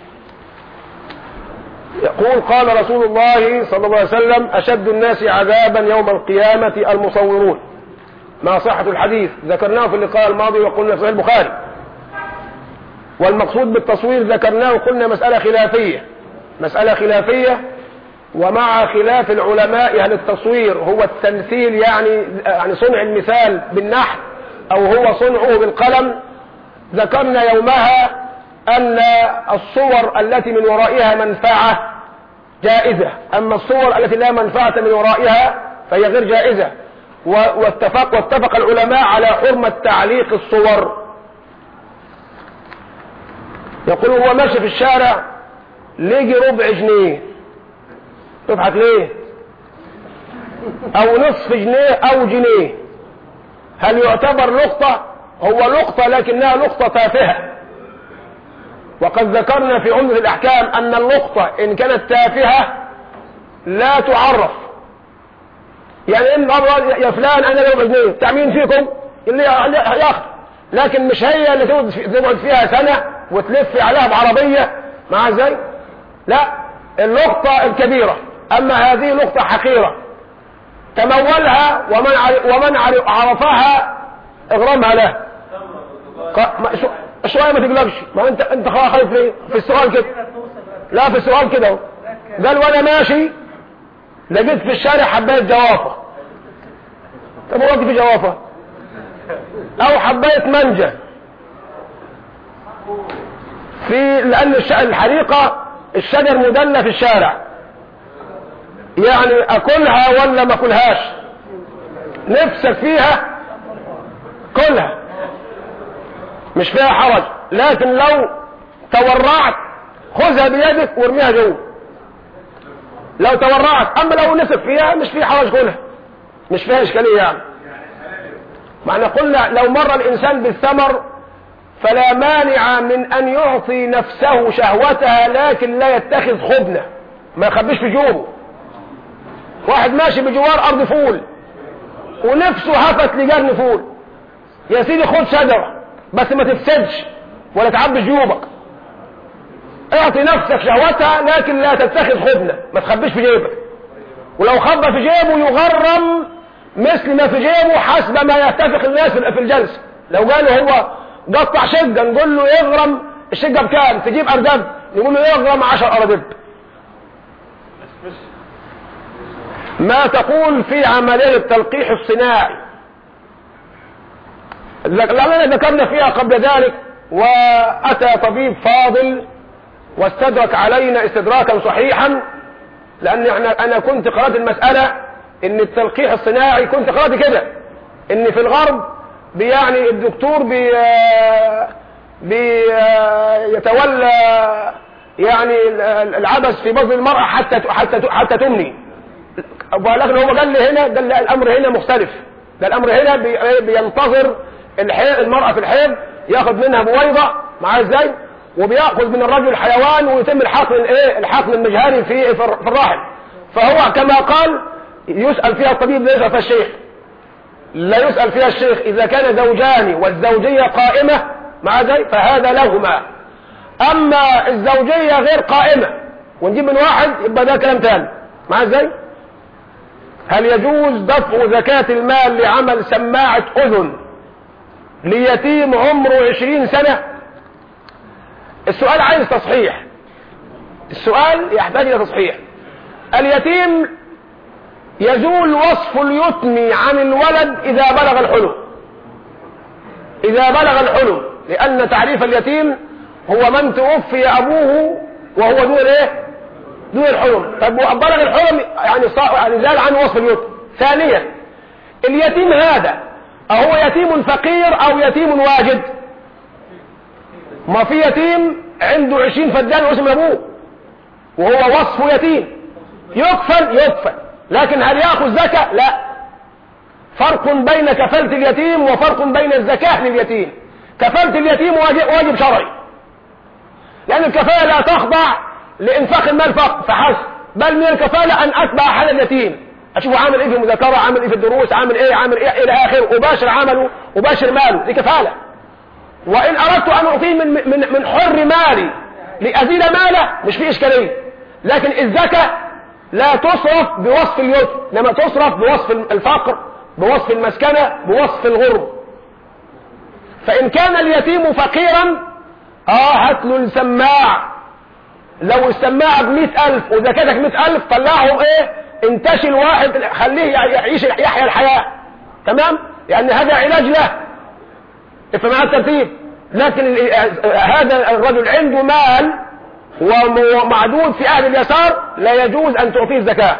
يقول قال رسول الله صلى الله عليه وسلم أشد الناس عذابا يوم القيامة المصورون ما صحة الحديث ذكرناه في اللقاء الماضي وقلنا في صحيح البخاري والمقصود بالتصوير ذكرناه قلنا مسألة خلافية مسألة خلافية ومع خلاف العلماء هل التصوير هو التمثيل يعني يعني صنع المثال بالنحت او هو صنعه بالقلم ذكرنا يومها أن الصور التي من ورائها منفعة جائزة أما الصور التي لا منفعة من ورائها فهي غير جائزة و- واتفق, واتفق العلماء على حرمة تعليق الصور يقول هو ماشي في الشارع لقي ربع جنيه تضحك ليه او نصف جنيه او جنيه هل يعتبر لقطة هو لقطة لكنها لقطة تافهة وقد ذكرنا في عمدة الأحكام أن اللقطة إن كانت تافهة لا تعرف يعني إن أبغى يا فلان أنا لو جنيه بتاع مين فيكم اللي ياخد لكن مش هي اللي تقعد في- تقعد فيها سنة وتلف عليها بعربية مع ازاي لا اللقطة الكبيرة أما هذه لقطة حقيرة تمولها ومن عر- ومن عر- عرفها اغرمها له ق- ما- شو- شوية ما تقلقش ما انت انت خايف ليه في السؤال كده لا في السؤال كده اهو. قال وانا ماشي لقيت في الشارع حباية جوافة طب هو في جوافة او حباية منجة في لان الش- الحريقة الشجر مدلة في الشارع يعني اكلها ولا ما اكلهاش نفسك فيها كلها مش فيها حرج لكن لو تورعت خذها بيدك وارميها جوه لو تورعت اما لو نفسك فيها مش فيها حرج كلها مش فيها اشكاليه يعني معنى قلنا لو مر الانسان بالثمر فلا مانع من ان يعطي نفسه شهوتها لكن لا يتخذ خبنه ما يخبيش في جوبه واحد ماشي بجوار ارض فول ونفسه هفت لجرن فول يا سيدي خد شجره بس ما تفسدش ولا تعبي جيوبك اعطي نفسك شهوتها لكن لا تتخذ خبنه ما تخبيش في جيبك ولو خبى في جيبه يغرم مثل ما في جيبه حسب ما يتفق الناس في الجلسه لو قالوا هو قطع شقه نقول له يغرم الشقه بكام تجيب اردب يقول له يغرم 10 اردب ما تقول في عمليه التلقيح الصناعي لأننا ذكرنا فيها قبل ذلك وأتى طبيب فاضل واستدرك علينا استدراكا صحيحا لأن احنا أنا كنت قرأت المسألة إن التلقيح الصناعي كنت قرأت كده إن في الغرب بيعني الدكتور بي بي يتولى يعني العبث في بطن المرأة حتى حتى حتى تمني ولكن هو قال لي هنا قال لي الأمر هنا مختلف ده الأمر هنا بي بينتظر الحيض المرأة في الحيض ياخد منها بويضة معاه ازاي وبياخذ من الرجل حيوان ويتم الحقن الايه الحقن المجهري في في الرحم فهو كما قال يسأل فيها الطبيب لا يسأل فيها الشيخ لا يسأل فيها الشيخ إذا كان زوجان والزوجية قائمة مع ذلك فهذا لهما أما الزوجية غير قائمة ونجيب من واحد يبقى ده كلام تاني مع ازاي هل يجوز دفع زكاة المال لعمل سماعة أذن ليتيم عمره عشرين سنة السؤال عايز تصحيح السؤال يحتاج إلى تصحيح اليتيم يزول وصف اليتم عن الولد إذا بلغ الحلم إذا بلغ الحلم لأن تعريف اليتيم هو من توفي أبوه وهو دون إيه؟ دون الحلم طيب بلغ الحلم يعني صار يعني زال عنه وصف اليتم ثانيا اليتيم هذا أهو يتيم فقير أو يتيم واجد ما في يتيم عنده عشرين فدان واسم أبوه وهو وصف يتيم يكفل يكفل لكن هل يأخذ زكاة لا فرق بين كفالة اليتيم وفرق بين الزكاة لليتيم كفالة اليتيم واجب, واجب شرعي لأن الكفالة لا تخضع لإنفاق المال فقط فحسب بل من الكفالة أن أتبع حال اليتيم اشوفه عامل ايه في المذاكره عامل ايه في الدروس عامل ايه عامل ايه الى اخره اباشر عمله اباشر ماله دي كفاله وان اردت ان اعطيه من من من حر مالي لازيد ماله مش في اشكاليه لكن الزكاه لا تصرف بوصف اليتم انما تصرف بوصف الفقر بوصف المسكنه بوصف الغرب فان كان اليتيم فقيرا اه هات له السماع لو السماعه بمئة ألف وزكاتك مئة ألف طلعهم ايه انتشل واحد خليه يعيش يحيا الحياة تمام لأن هذا علاج له افهم معاه الترتيب لكن ال- هذا الرجل عنده مال وم- ومعدود في أهل اليسار لا يجوز أن تعطيه الزكاة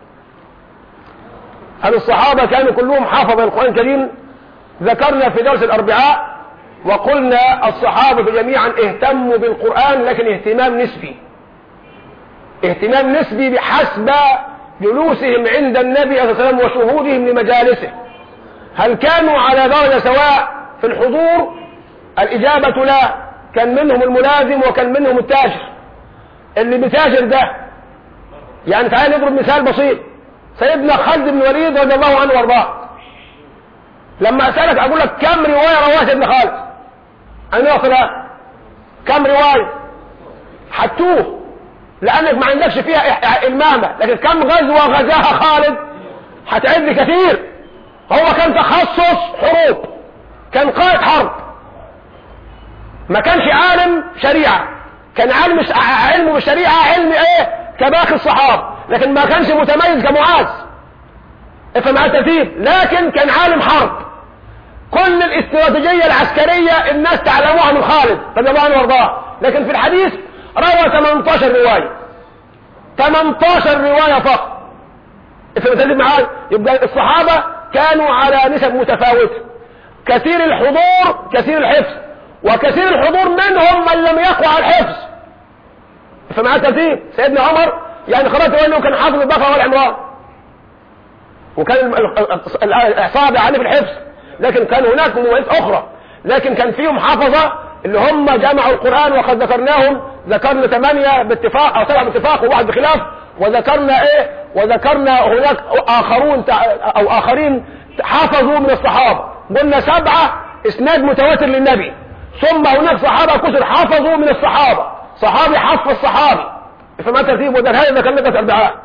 هل الصحابة كانوا كلهم حافظ القرآن الكريم ذكرنا في درس الأربعاء وقلنا الصحابة جميعا اهتموا بالقرآن لكن اهتمام نسبي اهتمام نسبي بحسب جلوسهم عند النبي صلى الله عليه وسلم وشهودهم لمجالسه هل كانوا على درجة سواء في الحضور الإجابة لا كان منهم الملازم وكان منهم التاجر اللي بتاجر ده يعني تعال نضرب مثال بسيط سيدنا خالد بن الوليد رضي الله عنه وارضاه لما اسالك اقول لك كم روايه رواه سيدنا خالد انا واصلها كم روايه حتوه لانك ما عندكش فيها إح- المامه لكن كم غزوه غزاها خالد هتعد كثير هو كان تخصص حروب كان قائد حرب ما كانش عالم شريعه كان علم علمه بالشريعه علم ايه كباقي الصحابه لكن ما كانش متميز كمعاذ افهم على الترتيب لكن كان عالم حرب كل الاستراتيجية العسكرية الناس تعلموها من خالد رضي الله عنه وارضاه لكن في الحديث روى 18 رواية 18 رواية فقط افهم الترتيب معايا يبقى الصحابة كانوا على نسب متفاوتة كثير الحضور كثير الحفظ وكثير الحضور منهم من لم يقوى على الحفظ فمع الترتيب سيدنا عمر يعني خلاص هو انه كان حافظ البقره والعمران وكان ال- ال- ال- الاصابع عليه في الحفظ لكن كان هناك مميزات اخرى لكن كان فيهم حفظه اللي هم جمعوا القران وقد ذكرناهم ذكرنا ثمانيه باتفاق او سبعه باتفاق وواحد بخلاف وذكرنا ايه وذكرنا هناك اخرون تع- او اخرين حفظوا من الصحابه قلنا سبعه اسناد متواتر للنبي ثم هناك صحابه كثر حفظوا من الصحابه صحابي حفظ الصحابي فما ترتيب وده هذا ذكرنا في الدعاء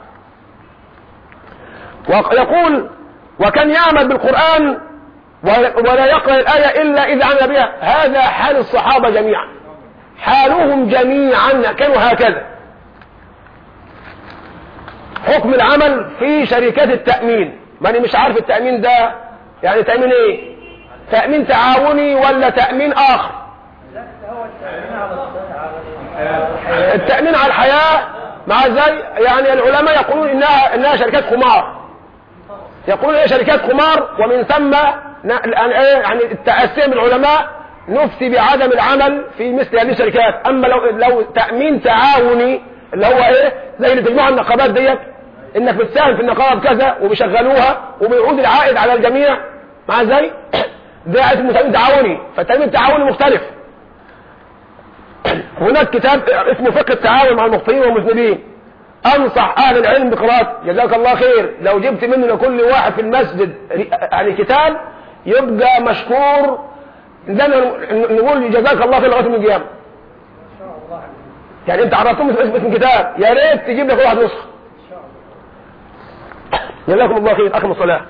ويقول وكان يعمل بالقرآن ولا يقرأ الآية إلا إذا عمل بها هذا حال الصحابة جميعا حالهم جميعا كانوا هكذا حكم العمل في شركات التأمين ماني مش عارف التأمين ده يعني تأمين ايه تأمين تعاوني ولا تأمين آخر التأمين على الحياة مع ازاي يعني العلماء يقولون انها انها شركات قمار يقولون هي شركات قمار ومن ثم ن- الآن إيه؟ يعني التأسيم العلماء نفتي بعدم العمل في مثل هذه الشركات اما لو لو تأمين تعاوني اللي هو ايه زي اللي تجمعوا النقابات ديت انك بتساهم في النقابه بكذا وبيشغلوها وبيعود العائد على الجميع مع ازاي ده اسمه تأمين تعاوني فالتأمين التعاوني مختلف هناك كتاب اسمه فقه التعاون مع المخطئين والمذنبين انصح اهل العلم بقراءته جزاك الله خير لو جبت منه لكل واحد في المسجد يعني كتاب يبقى مشكور ده نقول جزاك الله خير لغايه من القيامه يعني انت عرفتهم اسم اسم كتاب يا ريت تجيب لك واحد نسخه جزاكم الله خير اخر الصلاه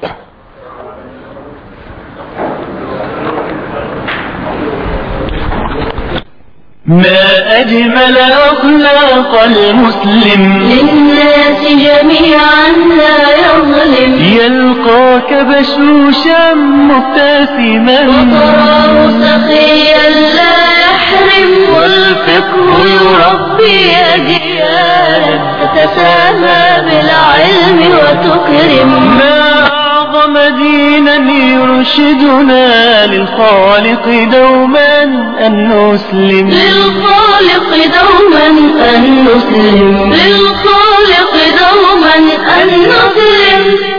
ما أجمل أخلاق المسلم للناس جميعا لا يظلم يلقاك بشوشا مبتسما وتراه سخيا لا يحرم والفقه يربي أجيالا تتسامى بالعلم وتكرم ما أعظم دينا يرشدنا للخالق دوما أن نسلم للخالق دوما أن نسلم للخالق دوما أن نسلم